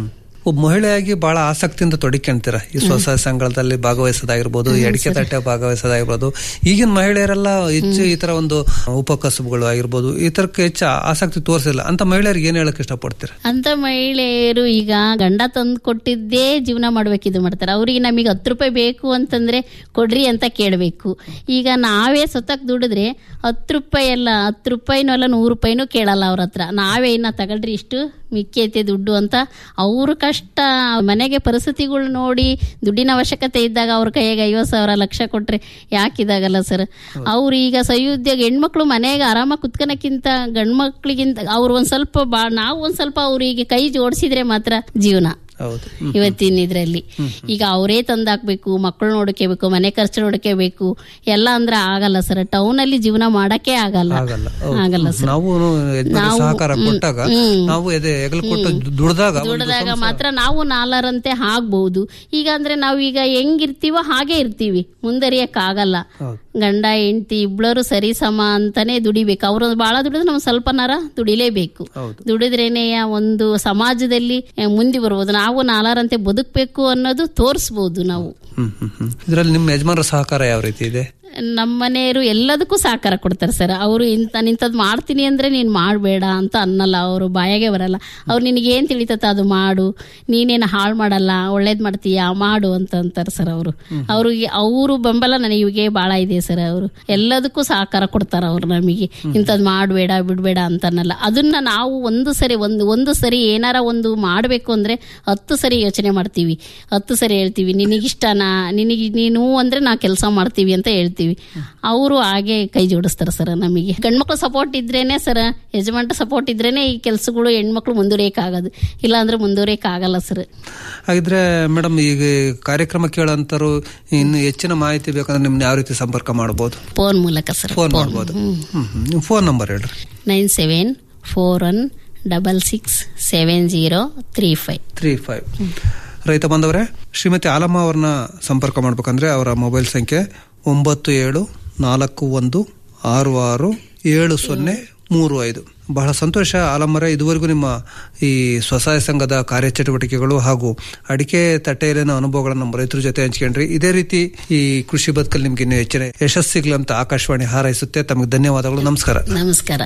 ಒಬ್ಬ ಮಹಿಳೆಯಾಗಿ ಬಹಳ ಆಸಕ್ತಿಯಿಂದ ತೊಡಿಕೊಂತೀರ ಈ ಸ್ವಸಹಾಯ ಸಂಘದಲ್ಲಿ ಭಾಗವಹಿಸೋದಾಗಿರ್ಬೋದು ಈ ಅಡಿಕೆ ತಟ್ಟೆ ಭಾಗವಹಿಸೋದಾಗಿರ್ಬೋದು ಈಗಿನ ಮಹಿಳೆಯರೆಲ್ಲ ಹೆಚ್ಚು ಈ ತರ ಒಂದು ಉಪಕಸಬುಗಳು ಆಗಿರ್ಬೋದು ಈ ತರಕ್ಕೆ ಹೆಚ್ಚು ಆಸಕ್ತಿ ತೋರಿಸಿಲ್ಲ ಅಂತ ಮಹಿಳೆಯರಿಗೆ ಏನ್ ಹೇಳಕ್ ಇಷ್ಟಪಡ್ತೀರಾ
ಅಂತ ಮಹಿಳೆಯರು ಈಗ ಗಂಡ ತಂದು ಕೊಟ್ಟಿದ್ದೇ ಜೀವನ ಮಾಡ್ಬೇಕು ಇದು ಮಾಡ್ತಾರೆ ಅವರಿಗೆ ನಮಗೆ ಹತ್ತು ರೂಪಾಯಿ ಬೇಕು ಅಂತಂದ್ರೆ ಕೊಡ್ರಿ ಅಂತ ಕೇಳಬೇಕು ಈಗ ನಾವೇ ಸ್ವತಃ ದುಡಿದ್ರೆ ಹತ್ತು ರೂಪಾಯಿ ಅಲ್ಲ ಹತ್ತು ರೂಪಾಯಿನೂ ಅಲ್ಲ ನೂರು ರೂಪಾಯಿನೂ ಕೇಳಲ್ಲ ಅವ್ರ ಹತ್ರ ನಾವೇ ಇನ್ನ ತಗೊಳ್ರಿ ಇಷ್ಟು ಮಿಕ್ಕಿ ಐತೆ ದುಡ್ಡು ಅಂತ ಅವ್ರ ಕಷ್ಟ ಮನೆಗೆ ಪರಿಸ್ಥಿತಿಗಳು ನೋಡಿ ದುಡ್ಡಿನ ಅವಶ್ಯಕತೆ ಇದ್ದಾಗ ಅವ್ರ ಕೈಯಾಗ ಐವತ್ತು ಸಾವಿರ ಲಕ್ಷ ಕೊಟ್ರೆ ಯಾಕಿದಾಗಲ್ಲ ಸರ್ ಅವ್ರು ಈಗ ಸಹೋದ್ಯೋಗ ಹೆಣ್ಮಕ್ಳು ಮನೆಗೆ ಆರಾಮಾಗಿ ಕುತ್ಕೊಳಕ್ಕಿಂತ ಗಂಡು ಮಕ್ಳಿಗಿಂತ ಅವ್ರು ಒಂದ್ ಸ್ವಲ್ಪ ಬಾ ನಾವು ಒಂದ್ ಸ್ವಲ್ಪ ಅವ್ರಿಗೆ ಕೈ ಜೋಡಿಸಿದ್ರೆ ಮಾತ್ರ ಜೀವನ
ಹೌದು
ಇವತ್ತಿನ ಇದ್ರಲ್ಲಿ ಈಗ ಅವರೇ ತಂದಾಕ್ಬೇಕು ಮಕ್ಕಳು ನೋಡ್ಕೋಬೇಕು ಮನೆ ಖರ್ಚು ನೋಡ್ಕೋಬೇಕು ಎಲ್ಲ ಅಂದ್ರೆ ಆಗಲ್ಲ ಸರ್ ಟೌನ್ ಅಲ್ಲಿ ಜೀವನ ಮಾಡಕ್ಕೆ ಆಗಲ್ಲ
ಆಗಲ್ಲ ಹೌದು.
ಆಗಲ್ಲ ಸರ್
ನಾವು ಯಜಮಾನ
ನಾವು-
ಸಹಕಾರ
ಹ್ಮ್,
ಕೊಟ್ಟಾಗ
ಹ್ಮ್.
ನಾವು ಎದೆ ಹೆಗಲು ಕೊಟ್ಟು ದುಡ್ದಾಗ ಒಂದು
ದುಡಿದಾಗ
ಸಂಸಾರ-
ಮಾತ್ರ ನಾವು ನಾಲರಂತೆ ಆಗ್ಬಹುದು ಈಗ ಅಂದ್ರೆ ನಾವು ಈಗ ಹೆಂಗಿರ್ತೀವೋ ಹಾಗೆ ಇರ್ತೀವಿ ಮುಂದರಿಯಕ್ ಆಗಲ್ಲ ಗಂಡ ಹೆಂಡತಿ ಇಬ್ಬರು ಸರಿ ಸಮ ಅಂತಾನೆ ದುಡಿಬೇಕು ಅವ್ರು ಬಹಳ ದುಡಿದ್ರೆ ನಾವು ಸ್ವಲ್ಪನಾರ ದುಡಿಲೇಬೇಕು ದುಡಿದ್ರೇನೆ ಒಂದು ಸಮಾಜದಲ್ಲಿ ಆ, ಮುಂದೆ ಬರ್ಬೋದು ನಾವು ನಾಲಾರಂತೆ ಬದುಕಬೇಕು ಅನ್ನೋದು ತೋರಿಸ್ಬೋದು ನಾವು
ಹ್ಮ್ ಹ್ಮ್ ಹ್ಮ್ ಇದ್ರಲ್ಲಿ ನಿಮ್ಮ ಯಜಮಾನರ ಸಹಕಾರ ಯಾವ ರೀತಿ ಇದೆ
ನಮ್ಮ ಮನೆಯವರು ಎಲ್ಲದಕ್ಕೂ ಸಹಕಾರ ಕೊಡ್ತಾರೆ ಸರ್ ಅವರು ಇಂಥ ಇಂಥದ್ದು ಮಾಡ್ತೀನಿ ಅಂದ್ರೆ ನೀನು ಮಾಡಬೇಡ ಅಂತ ಅನ್ನಲ್ಲ ಅವರು ಬಾಯಾಗೆ ಬರಲ್ಲ ಅವ್ರು ನಿನಗೆ ಏನು ತಿಳಿತತ್ತ ಅದು ಮಾಡು ನೀನೇನು ಹಾಳು ಮಾಡಲ್ಲ ಒಳ್ಳೇದು ಮಾಡ್ತೀಯಾ ಮಾಡು ಅಂತ ಅಂತಾರೆ ಸರ್ ಅವರು ಅವ್ರಿಗೆ ಅವರು ಬೆಂಬಲ ನನಗೆ ಭಾಳ ಇದೆ ಸರ್ ಅವರು ಎಲ್ಲದಕ್ಕೂ ಸಹಕಾರ ಕೊಡ್ತಾರೆ ಅವ್ರು ನಮಗೆ ಇಂಥದ್ದು ಮಾಡಬೇಡ ಬಿಡಬೇಡ ಅಂತ ಅನ್ನಲ್ಲ ಅದನ್ನ ನಾವು ಒಂದು ಸರಿ ಒಂದು ಒಂದು ಸರಿ ಏನಾರ ಒಂದು ಮಾಡಬೇಕು ಅಂದ್ರೆ ಹತ್ತು ಸರಿ ಯೋಚನೆ ಮಾಡ್ತೀವಿ ಹತ್ತು ಸರಿ ಹೇಳ್ತೀವಿ ನಿನಗಿಷ್ಟನಾ ನಿನಗೆ ನೀನು ಅಂದ್ರೆ ನಾ ಕೆಲಸ ಮಾಡ್ತೀವಿ ಅಂತ ಹೇಳ್ತೀವಿ ಅವರು ಹಾಗೆ ಕೈ ಜೋಡಿಸ್ತಾರೆ ಸರ್ ನಮಗೆ ಗಂಡ್ಮಕ್ಳು ಸಪೋರ್ಟ್ ಇದ್ರೇನೆ ಸರ್ ಯಜಮಾನ್ರ ಸಪೋರ್ಟ್ ಇದ್ರೇನೆ ಈ ಕೆಲಸಗಳು ಹೆಣ್ಮಕ್ಳು ಮುಂದುವರಿಯಕ್ಕಾಗೋದು ಇಲ್ಲ ಅಂದ್ರೆ ಮುಂದುವರಿಯಕ್ಕಾಗಲ್ಲ ಸರ್
ಹಾಗಿದ್ರೆ ಮೇಡಮ್ ಈಗ ಕಾರ್ಯಕ್ರಮ ಕೇಳಂತರು ಇನ್ನು ಹೆಚ್ಚಿನ ಮಾಹಿತಿ ಬೇಕಂದ್ರೆ ನಿಮ್ನ ಯಾವ ರೀತಿ ಸಂಪರ್ಕ ಮಾಡಬಹುದು
ಫೋನ್ ಮೂಲಕ ಸರ್
ಫೋನ್ ಮಾಡಬಹುದು ನಿಮ್ಮ ಫೋನ್ ನಂಬರ್ ಹೇಳ್ರಿ
nine seven four one double six seven zero three five
three five ರೈತ ಬಾಂಧವರೇ ಶ್ರೀಮತಿ ಆಲಮ್ಮ ಅವ್ರನ್ನ ಸಂಪರ್ಕ ಮಾಡ್ಬೇಕಂದ್ರೆ ಅವರ ಮೊಬೈಲ್ ಸಂಖ್ಯೆ ಒಂಬತ್ತು ಏಳು ನಾಲ್ಕು ಒಂದು ಆರು ಆರು ಏಳು ಸೊನ್ನೆ ಮೂರು ಐದು ಬಹಳ ಸಂತೋಷ ಆಲಮ್ಮರೆ ಇದುವರೆಗೂ ನಿಮ್ಮ ಈ ಸ್ವಸಹಾಯ ಸಂಘದ ಕಾರ್ಯಚಟುವಟಿಕೆಗಳು ಹಾಗೂ ಅಡಿಕೆ ತಟ್ಟೆಯಲ್ಲಿನ ಅನುಭವಗಳನ್ನು ನಮ್ಮ ರೈತರ ಜೊತೆ ಹಂಚ್ಕೊಂಡ್ರಿ ಇದೇ ರೀತಿ ಈ ಕೃಷಿ ಬದುಕಲ್ಲಿ ನಿಮ್ಗೆ ಇನ್ನೂ ಹೆಚ್ಚಿನ ಯಶಸ್ಸು ಸಿಗ್ಲಿ ಅಂತ ಆಕಾಶವಾಣಿ ಹಾರೈಸುತ್ತೆ ತಮಗೆ ಧನ್ಯವಾದಗಳು ನಮಸ್ಕಾರ
ನಮಸ್ಕಾರ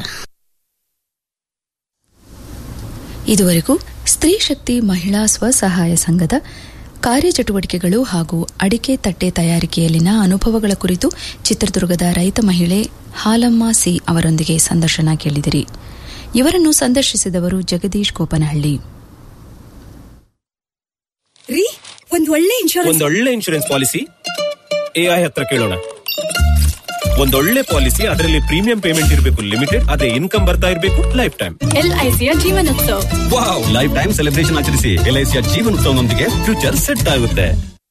ಇದುವರೆಗೂ ಸ್ತ್ರೀ ಶಕ್ತಿ ಮಹಿಳಾ ಸ್ವಸಹಾಯ ಸಂಘದ ಕಾರ್ಯಚಟುವಟಿಕೆಗಳು ಹಾಗೂ ಅಡಿಕೆ ತಟ್ಟೆ ತಯಾರಿಕೆಯಲ್ಲಿನ ಅನುಭವಗಳ ಕುರಿತು ಚಿತ್ರದುರ್ಗದ ರೈತ ಮಹಿಳೆ ಹಾಲಮ್ಮ ಸಿ ಅವರೊಂದಿಗೆ ಸಂದರ್ಶನ ಕೇಳಿದಿರಿ ಇವರನ್ನು ಸಂದರ್ಶಿಸಿದವರು ಜಗದೀಶ್ ಗೋಪನಹಳ್ಳಿ
ರೀ ಒಂದ್ ಒಳ್ಳೆ ಇನ್ಶೂರೆನ್ಸ್
ಒಂದೊಳ್ಳೆ ಇನ್ಶೂರೆನ್ಸ್ ಪಾಲಿಸಿ ಎಐ ಹತ್ರ ಕೇಳೋಣ ಒಂದೊಳ್ಳೆ ಪಾಲಿಸಿ ಅದರಲ್ಲಿ ಪ್ರೀಮಿಯಂ ಪೇಮೆಂಟ್ ಇರಬೇಕು ಲಿಮಿಟೆಡ್ ಅದೇ ಇನ್ಕಮ್ ಬರ್ತಾ ಇರಬೇಕು ಲೈಫ್ ಟೈಮ್
ಎಲ್ಐಸಿಯ ಜೀವನೋತ್ಸವ
ವಾವ್ ಲೈಫ್ ಟೈಮ್ ಸೆಲೆಬ್ರೇಷನ್ ಆಚರಿಸಿ ಎಲ್ಐಸಿಯ ಜೀವನೋತ್ಸವನೊಂದಿಗೆ ಫ್ಯೂಚರ್ ಸೆಟ್ ಆಗುತ್ತೆ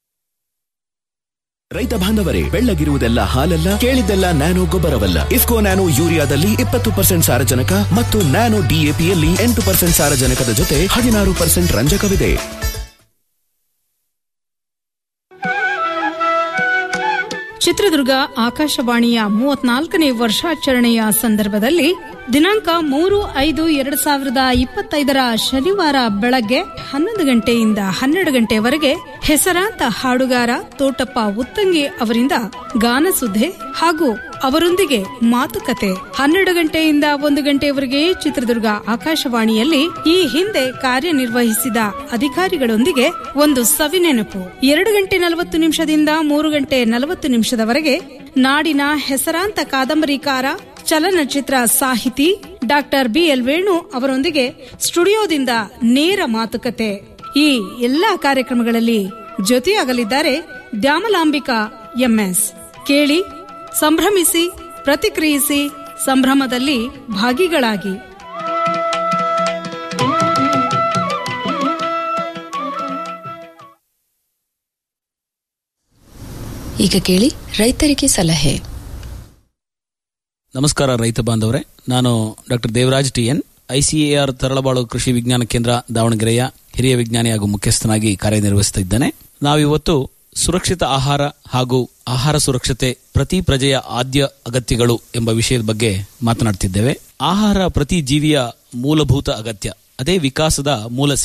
ರೈತ ಬಾಂಧವರೇ ಬೆಳ್ಳಗಿರುವುದೆಲ್ಲ ಹಾಲಲ್ಲ ಕೇಳಿದ್ದೆಲ್ಲ ನ್ಯಾನೋ ಗೊಬ್ಬರವಲ್ಲ ಇಫ್ಕೋ ನ್ಯಾನೋ ಯೂರಿಯಾದಲ್ಲಿ ಇಪ್ಪತ್ತು ಪರ್ಸೆಂಟ್ ಸಾರಜನಕ ಮತ್ತು ನ್ಯಾನೋ ಡಿಎಪಿಯಲ್ಲಿ ಎಂಟು ಪರ್ಸೆಂಟ್ ಸಾರಜನಕದ ಜೊತೆ ಹದಿನಾರು ಪರ್ಸೆಂಟ್ ರಂಜಕವಿದೆ
ಚಿತ್ರದುರ್ಗ ಆಕಾಶವಾಣಿಯ ಮೂವತ್ನಾಲ್ಕನೇ ವರ್ಷಾಚರಣೆಯ ಸಂದರ್ಭದಲ್ಲಿ ದಿನಾಂಕ ಮೂರು ಐದು ಎರಡ್ ಸಾವಿರದ ಇಪ್ಪತ್ತೈದರ ಶನಿವಾರ ಬೆಳಗ್ಗೆ ಹನ್ನೊಂದು ಗಂಟೆಯಿಂದ ಹನ್ನೆರಡು ಗಂಟೆವರೆಗೆ ಹೆಸರಾಂತ ಹಾಡುಗಾರ ತೋಟಪ್ಪ ಉತ್ತಂಗಿ ಅವರಿಂದ ಗಾನಸುದ್ದೆ ಹಾಗೂ ಅವರೊಂದಿಗೆ ಮಾತುಕತೆ ಹನ್ನೆರಡು ಗಂಟೆಯಿಂದ ಒಂದು ಗಂಟೆಯವರೆಗೆ ಚಿತ್ರದುರ್ಗ ಆಕಾಶವಾಣಿಯಲ್ಲಿ ಈ ಹಿಂದೆ ಕಾರ್ಯನಿರ್ವಹಿಸಿದ ಅಧಿಕಾರಿಗಳೊಂದಿಗೆ ಒಂದು ಸವಿನೆನಪು ಎರಡು ಗಂಟೆ ನಲವತ್ತು ನಿಮಿಷದಿಂದ ಮೂರು ಗಂಟೆ ನಲವತ್ತು ನಿಮಿಷದವರೆಗೆ ನಾಡಿನ ಹೆಸರಾಂತ ಕಾದಂಬರಿಕಾರ ಚಲನಚಿತ್ರ ಸಾಹಿತಿ ಡಾಕ್ಟರ್ ಬಿಎಲ್ ವೇಣು ಅವರೊಂದಿಗೆ ಸ್ಟುಡಿಯೋದಿಂದ ನೇರ ಮಾತುಕತೆ ಈ ಎಲ್ಲಾ ಕಾರ್ಯಕ್ರಮಗಳಲ್ಲಿ ಜೊತೆಯಾಗಲಿದ್ದಾರೆ ದ್ಯಾಮಲಾಂಬಿಕಾ ಎಂಎಸ್ ಕೇಳಿ ಸಂಭ್ರಮಿಸಿ ಪ್ರತಿಕ್ರಿಯಿಸಿ ಸಂಭ್ರಮದಲ್ಲಿ ಭಾಗಿಗಳಾಗಿ
ಈಗ ಕೇಳಿ ರೈತರಿಗೆ ಸಲಹೆ
ನಮಸ್ಕಾರ ರೈತ ಬಾಂಧವರೇ ನಾನು doctor Devaraj T N ICAR Taralabalu Krishi Vijnana ಕೇಂದ್ರ ದಾವಣಗೆರೆಯ ಹಿರಿಯ ವಿಜ್ಞಾನಿ ಹಾಗೂ ಮುಖ್ಯಸ್ಥನಾಗಿ ಕಾರ್ಯನಿರ್ವಹಿಸುತ್ತಿದ್ದೇನೆ ನಾವಿವತ್ತು ಸುರಕ್ಷಿತ ಆಹಾರ ಹಾಗೂ ಆಹಾರ ಸುರಕ್ಷತೆ ಪ್ರತಿ ಪ್ರಜೆಯ ಆದ್ಯ ಅಗತ್ಯಗಳು ಎಂಬ ವಿಷಯದ ಬಗ್ಗೆ ಮಾತನಾಡ್ತಿದ್ದೇವೆ ಆಹಾರ ಪ್ರತಿ ಜೀವಿಯ ಮೂಲಭೂತ ಅಗತ್ಯ ಅದೇ ವಿಕಾಸದ ಮೂಲ ಸೆಲೆ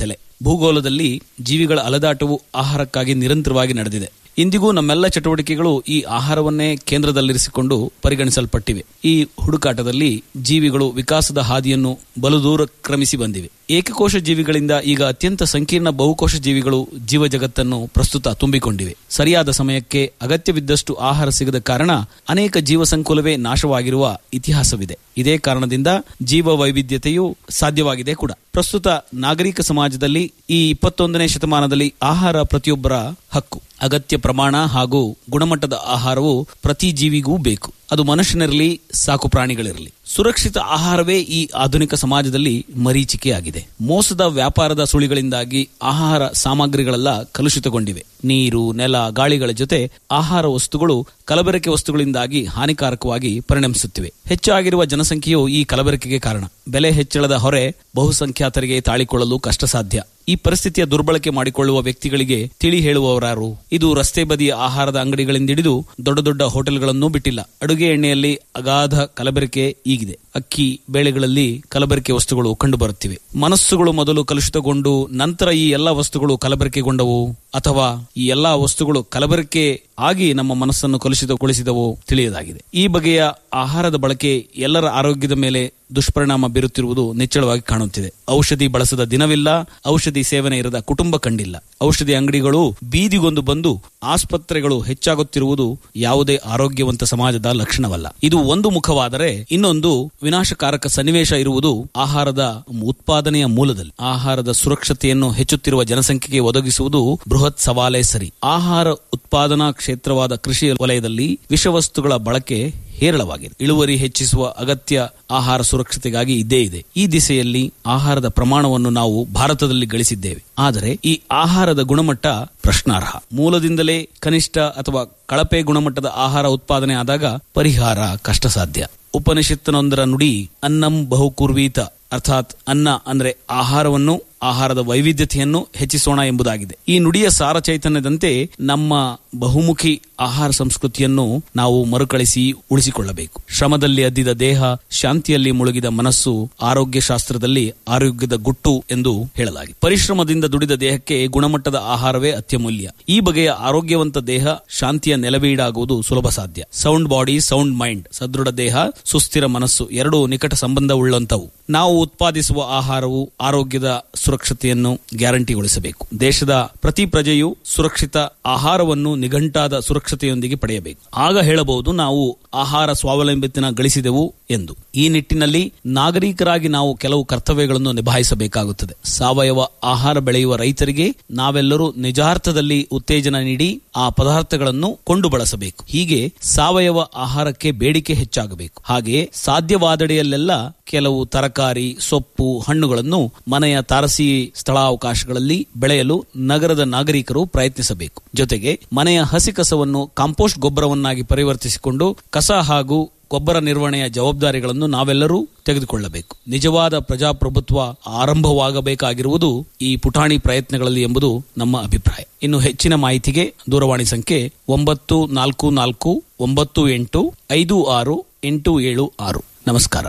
ಭೂಗೋಳದಲ್ಲಿ ಜೀವಿಗಳ ಅಲದಾಟವು ಆಹಾರಕ್ಕಾಗಿ ನಿರಂತರವಾಗಿ ನಡೆದಿದೆ ಇಂದಿಗೂ ನಮ್ಮೆಲ್ಲ ಚಟುವಟಿಕೆಗಳು ಈ ಆಹಾರವನ್ನೇ ಕೇಂದ್ರದಲ್ಲಿರಿಸಿಕೊಂಡು ಪರಿಗಣಿಸಲ್ಪಟ್ಟಿವೆ ಈ ಹುಡುಕಾಟದಲ್ಲಿ ಜೀವಿಗಳು ವಿಕಾಸದ ಹಾದಿಯನ್ನು ಬಲು ದೂರ ಕ್ರಮಿಸಿ ಬಂದಿವೆ ಏಕಕೋಶ ಜೀವಿಗಳಿಂದ ಈಗ ಅತ್ಯಂತ ಸಂಕೀರ್ಣ ಬಹುಕೋಶ ಜೀವಿಗಳು ಜೀವ ಜಗತ್ತನ್ನು ಪ್ರಸ್ತುತ ತುಂಬಿಕೊಂಡಿವೆ ಸರಿಯಾದ ಸಮಯಕ್ಕೆ ಅಗತ್ಯವಿದ್ದಷ್ಟು ಆಹಾರ ಸಿಗದ ಕಾರಣ ಅನೇಕ ಜೀವ ಸಂಕುಲವೇ ನಾಶವಾಗಿರುವ ಇತಿಹಾಸವಿದೆ ಇದೇ ಕಾರಣದಿಂದ ಜೀವ ವೈವಿಧ್ಯತೆಯು ಸಾಧ್ಯವಾಗಿದೆ ಕೂಡ ಪ್ರಸ್ತುತ ನಾಗರಿಕ ಸಮಾಜದಲ್ಲಿ ಈ ಇಪ್ಪತ್ತೊಂದನೇ ಶತಮಾನದಲ್ಲಿ ಆಹಾರ ಪ್ರತಿಯೊಬ್ಬರ ಹಕ್ಕು ಅಗತ್ಯ ಪ್ರಮಾಣ ಹಾಗೂ ಗುಣಮಟ್ಟದ ಆಹಾರವು ಪ್ರತಿ ಜೀವಿಗೂ ಬೇಕು ಅದು ಮನುಷ್ಯನಿರಲಿ ಸಾಕು ಪ್ರಾಣಿಗಳಿರಲಿ ಸುರಕ್ಷಿತ ಆಹಾರವೇ ಈ ಆಧುನಿಕ ಸಮಾಜದಲ್ಲಿ ಮರೀಚಿಕೆಯಾಗಿದೆ ಮೋಸದ ವ್ಯಾಪಾರದ ಸುಳಿಗಳಿಂದಾಗಿ ಆಹಾರ ಸಾಮಗ್ರಿಗಳೆಲ್ಲ ಕಲುಷಿತಗೊಂಡಿವೆ ನೀರು ನೆಲ ಗಾಳಿಗಳ ಜೊತೆ ಆಹಾರ ವಸ್ತುಗಳು ಕಲಬೆರಕೆ ವಸ್ತುಗಳಿಂದಾಗಿ ಹಾನಿಕಾರಕವಾಗಿ ಪರಿಣಮಿಸುತ್ತಿವೆ ಹೆಚ್ಚಾಗಿರುವ ಜನಸಂಖ್ಯೆಯು ಈ ಕಲಬೆರಕೆಗೆ ಕಾರಣ ಬೆಲೆ ಹೆಚ್ಚಳದ ಹೊರೆ ಬಹುಸಂಖ್ಯಾತರಿಗೆ ತಾಳಿಕೊಳ್ಳಲು ಕಷ್ಟ ಸಾಧ್ಯ ಈ ಪರಿಸ್ಥಿತಿಯ ದುರ್ಬಳಕೆ ಮಾಡಿಕೊಳ್ಳುವ ವ್ಯಕ್ತಿಗಳಿಗೆ ತಿಳಿ ಹೇಳುವವರಾರು ಇದು ರಸ್ತೆ ಬದಿಯ ಆಹಾರದ ಅಂಗಡಿಗಳಿಂದಿಡಿದು ದೊಡ್ಡ ದೊಡ್ಡ ಹೋಟೆಲ್ಗಳನ್ನೂ ಬಿಟ್ಟಿಲ್ಲ ಅಡುಗೆ ಎಣ್ಣೆಯಲ್ಲಿ ಅಗಾಧ ಕಲಬೆರಕೆ ಈಗಿದೆ ಅಕ್ಕಿ ಬೇಳೆಗಳಲ್ಲಿ ಕಲಬೆರಕೆ ವಸ್ತುಗಳು ಕಂಡುಬರುತ್ತಿವೆ ಮನಸ್ಸುಗಳು ಮೊದಲು ಕಲುಷಿತಗೊಂಡು ನಂತರ ಈ ಎಲ್ಲಾ ವಸ್ತುಗಳು ಕಲಬೆರಕೆಗೊಂಡವು ಅಥವಾ ಈ ಎಲ್ಲಾ ವಸ್ತುಗಳು ಕಲಬೆರಕೆ ಆಗಿ ನಮ್ಮ ಮನಸ್ಸನ್ನು ಕಲುಷಿತಗೊಳಿಸಿದವೋ ತಿಳಿಯದಾಗಿದೆ ಈ ಬಗೆಯ ಆಹಾರದ ಬಳಕೆ ಎಲ್ಲರ ಆರೋಗ್ಯದ ಮೇಲೆ ದುಷ್ಪರಿಣಾಮ ಬೀರುತ್ತಿರುವುದು ನಿಚ್ಚಳವಾಗಿ ಕಾಣುತ್ತಿದೆ ಔಷಧಿ ಬಳಸದ ದಿನವಿಲ್ಲ ಔಷಧಿ ಸೇವನೆ ಇರದ ಕುಟುಂಬ ಕಂಡಿಲ್ಲ ಔಷಧಿ ಅಂಗಡಿಗಳು ಬೀದಿಗೊಂದು ಬಂದು ಆಸ್ಪತ್ರೆಗಳು ಹೆಚ್ಚಾಗುತ್ತಿರುವುದು ಯಾವುದೇ ಆರೋಗ್ಯವಂತ ಸಮಾಜದ ಲಕ್ಷಣವಲ್ಲ ಇದು ಒಂದು ಮುಖವಾದರೆ ಇನ್ನೊಂದು ವಿನಾಶಕಾರಕ ಸನ್ನಿವೇಶ ಇರುವುದು ಆಹಾರದ ಉತ್ಪಾದನೆಯ ಮೂಲದಲ್ಲಿ ಆಹಾರದ ಸುರಕ್ಷತೆಯನ್ನು ಹೆಚ್ಚುತ್ತಿರುವ ಜನಸಂಖ್ಯೆಗೆ ಒದಗಿಸುವುದು ಬೃಹತ್ ಸವಾಲೇ ಸರಿ ಆಹಾರ ಉತ್ಪಾದನಾ ಕ್ಷೇತ್ರವಾದ ಕೃಷಿ ವಲಯದಲ್ಲಿ ವಿಷವಸ್ತುಗಳ ಬಳಕೆ ಹೇರಳವಾಗಿದೆ ಇಳುವರಿ ಹೆಚ್ಚಿಸುವ ಅಗತ್ಯ ಆಹಾರ ಸುರಕ್ಷತೆಗಾಗಿ ಇದ್ದೇ ಇದೆ ಈ ದಿಸೆಯಲ್ಲಿ ಆಹಾರದ ಪ್ರಮಾಣವನ್ನು ನಾವು ಭಾರತದಲ್ಲಿ ಗಳಿಸಿದ್ದೇವೆ ಆದರೆ ಈ ಆಹಾರದ ಗುಣಮಟ್ಟ ಪ್ರಶ್ನಾರ್ಹ ಮೂಲದಿಂದಲೇ ಕನಿಷ್ಠ ಅಥವಾ ಕಳಪೆ ಗುಣಮಟ್ಟದ ಆಹಾರ ಉತ್ಪಾದನೆ ಆದಾಗ ಪರಿಹಾರ ಕಷ್ಟ ಸಾಧ್ಯ ಉಪನಿಷತ್ತಿನೊಂದರ ನುಡಿ ಅನ್ನಂ ಬಹುಕುರ್ವೀತ ಅರ್ಥಾತ್ ಅನ್ನ ಅಂದ್ರೆ ಆಹಾರವನ್ನು ಆಹಾರದ ವೈವಿಧ್ಯತೆಯನ್ನು ಹೆಚ್ಚಿಸೋಣ ಎಂಬುದಾಗಿದೆ ಈ ನುಡಿಯ ಸಾರ ಚೈತನ್ಯದಂತೆ ನಮ್ಮ ಬಹುಮುಖಿ ಆಹಾರ ಸಂಸ್ಕೃತಿಯನ್ನು ನಾವು ಮರುಕಳಿಸಿ ಉಳಿಸಿಕೊಳ್ಳಬೇಕು ಶ್ರಮದಲ್ಲಿ ಅದ್ದಿದ ದೇಹ ಶಾಂತಿಯಲ್ಲಿ ಮುಳುಗಿದ ಮನಸ್ಸು ಆರೋಗ್ಯ ಶಾಸ್ತ್ರದಲ್ಲಿ ಆರೋಗ್ಯದ ಗುಟ್ಟು ಎಂದು ಹೇಳಲಾಗಿದೆ ಪರಿಶ್ರಮದಿಂದ ದುಡಿದ ದೇಹಕ್ಕೆ ಗುಣಮಟ್ಟದ ಆಹಾರವೇ ಅತ್ಯಮೂಲ್ಯ ಈ ಬಗೆಯ ಆರೋಗ್ಯವಂತ ದೇಹ ಶಾಂತಿಯ ನೆಲವೀಡಾಗುವುದು ಸುಲಭ ಸಾಧ್ಯ ಸೌಂಡ್ ಬಾಡಿ ಸೌಂಡ್ ಮೈಂಡ್ ಸದೃಢ ದೇಹ ಸುಸ್ಥಿರ ಮನಸ್ಸು ಎರಡೂ ನಿಕಟ ಸಂಬಂಧವುಳ್ಳಂತವು ನಾವು ಉತ್ಪಾದಿಸುವ ಆಹಾರವು ಆರೋಗ್ಯದ ಸುರಕ್ಷತೆಯನ್ನು ಗ್ಯಾರಂಟಿಗೊಳಿಸಬೇಕು ದೇಶದ ಪ್ರತಿ ಪ್ರಜೆಯು ಸುರಕ್ಷಿತ ಆಹಾರವನ್ನು ನಿಘಂಟಾದ ಸುರಕ್ಷತೆಯೊಂದಿಗೆ ಪಡೆಯಬೇಕು ಆಗ ಹೇಳಬಹುದು ನಾವು ಆಹಾರ ಸ್ವಾವಲಂಬಿತನ ಗಳಿಸಿದೆವು ಎಂದು ಈ ನಿಟ್ಟಿನಲ್ಲಿ ನಾಗರಿಕರಾಗಿ ನಾವು ಕೆಲವು ಕರ್ತವ್ಯಗಳನ್ನು ನಿಭಾಯಿಸಬೇಕಾಗುತ್ತದೆ ಸಾವಯವ ಆಹಾರ ಬೆಳೆಯುವ ರೈತರಿಗೆ ನಾವೆಲ್ಲರೂ ನಿಜಾರ್ಥದಲ್ಲಿ ಉತ್ತೇಜನ ನೀಡಿ ಆ ಪದಾರ್ಥಗಳನ್ನು ಕೊಂಡು ಬಳಸಬೇಕು ಹೀಗೆ ಸಾವಯವ ಆಹಾರಕ್ಕೆ ಬೇಡಿಕೆ ಹೆಚ್ಚಾಗಬೇಕು ಹಾಗೆ ಸಾಧ್ಯವಾದಡೆಯಲ್ಲೆಲ್ಲ ಕೆಲವು ತರಕಾರಿ ಸೊಪ್ಪು ಹಣ್ಣುಗಳನ್ನು ಮನೆಯ ತಾರಸಿ ಸ್ಥಳಾವಕಾಶಗಳಲ್ಲಿ ಬೆಳೆಯಲು ನಗರದ ನಾಗರಿಕರು ಪ್ರಯತ್ನಿಸಬೇಕು ಜೊತೆಗೆ ಮನೆಯ ಹಸಿ ಕಸವನ್ನು ಕಾಂಪೋಸ್ಟ್ ಗೊಬ್ಬರವನ್ನಾಗಿ ಪರಿವರ್ತಿಸಿಕೊಂಡು ಕಸ ಹಾಗೂ ಗೊಬ್ಬರ ನಿರ್ವಹಣೆಯ ಜವಾಬ್ದಾರಿಗಳನ್ನು ನಾವೆಲ್ಲರೂ ತೆಗೆದುಕೊಳ್ಳಬೇಕು ನಿಜವಾದ ಪ್ರಜಾಪ್ರಭುತ್ವ ಆರಂಭವಾಗಬೇಕಾಗಿರುವುದು ಈ ಪುಟಾಣಿ ಪ್ರಯತ್ನಗಳಲ್ಲಿ ಎಂಬುದು ನಮ್ಮ ಅಭಿಪ್ರಾಯ ಇನ್ನು ಹೆಚ್ಚಿನ ಮಾಹಿತಿಗೆ ದೂರವಾಣಿ ಸಂಖ್ಯೆ ಒಂಬತ್ತು ನಾಲ್ಕು ನಾಲ್ಕು ಒಂಬತ್ತು ಎಂಟು ಐದು ಆರು ಎಂಟು ಏಳು ಆರು ನಮಸ್ಕಾರ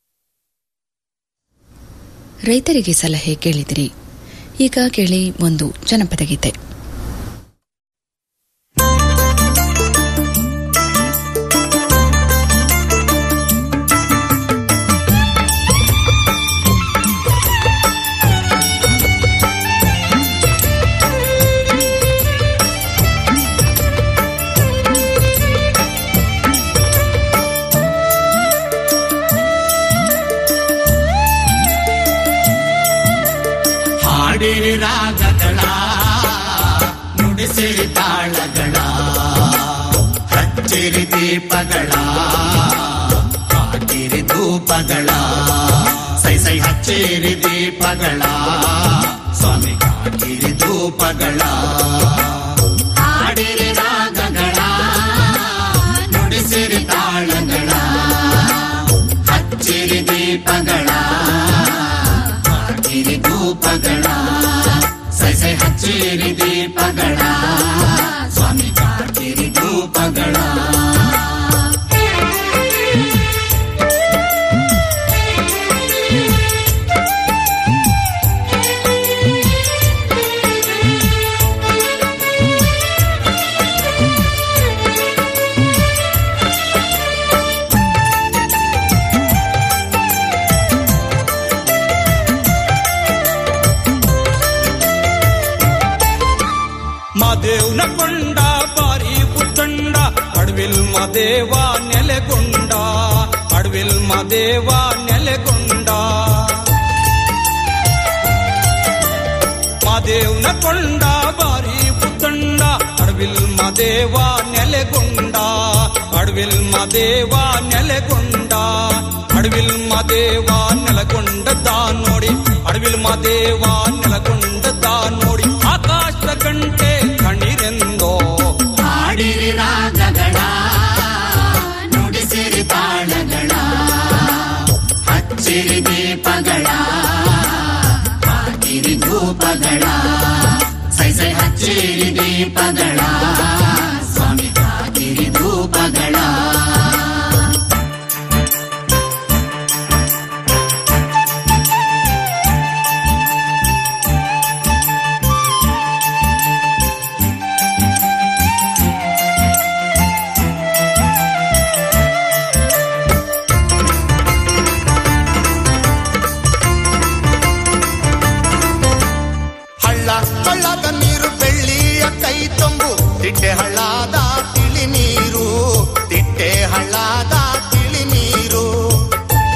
ರೈತರಿಗೆ ಸಲಹೆ ಕೇಳಿದಿರಿ ಈಗ ಕೇಳಿ ಒಂದು ಜನಪದ ಗೀತೆ
ಹಾಡಿರಿ ರಾಗಗಳ ನುಡಿಸಿರಿ ತಾಳಗಳ ಹಚ್ಚಿರಿ ದೀಪಗಳ ಹಾಕಿರಿ ಧೂಪಗಳ ಸೈ ಸೈ ಹಚ್ಚಿರಿ ದೀಪಗಳ ಸ್ವಾಮಿ ಹಾಕಿರಿ ಧೂಪಗಳ ಹಾಡಿರಿ ರಾಗಗಳ ನುಡಿಸಿರಿ ತಾಳಗಳ ಹಚ್ಚಿರಿ ದೀಪಗಳ ಹಾಕಿರಿ ಧೂಪಗಳ ಸೈ ಸೈ ಹಚ್ಚಿರಿ ದೀಪಗಳ ಸ್ವಾಮಿ ಹಾಕಿರಿ ಧೂಪಗಳ
ಮಾದೇವ್ನ ಕೊಂಡ ಬಾರಿ ಬುದ್ಧಂಡ ಅಡವಿಲ್ ಮದೇವ ನೆಲೆಗೊಂಡ ಅಡವಿಲ್ ಮದೇವ ನೆಲೆಗೊಂಡ ಮಾದೇವ್ನ ಕೊಂಡ ಬಾರಿ ಬುದ್ಧಂಡ ಅಡವಿಲ್ ಮದೇವ ನೆಲೆಗೊಂಡ ಅಡವಿಲ್ ಮದೇವ ನೆಲೆಗೊಂಡ ಅಡವಿಲ್ ಮದೇವ ನೆಲಗೊಂಡದ ನೋಡಿ ಅಡವಿಲ್ ಮದೇವ ನೆಲಗೊಂಡದ ನೋಡಿ ಆಕಾಶ ಗಂಟೆ ಕಣಿರೆಂದೋ
ಹಾಡಿರಿ ರಾಗಗಳ ನುಡಿಸಿರಿ ತಾಳಗಳ ಹಚ್ಚಿರಿ ದೀಪಗಳ ಹಾಕಿರಿ ಧೂಪಗಳ ಸೈ ಸೈ ಹಚ್ಚಿರಿ ದೀಪಗಳ ಸ್ವಾಮಿ ಹಾಕಿರಿ ಧೂಪಗಳ
ಹಳ್ಳ ಹಳ್ಳದ ನೀರು ಬೆಳ್ಳಿಯ ಕೈ ತುಂಬು ತಿಟ್ಟೆ ಹಳ್ಳದ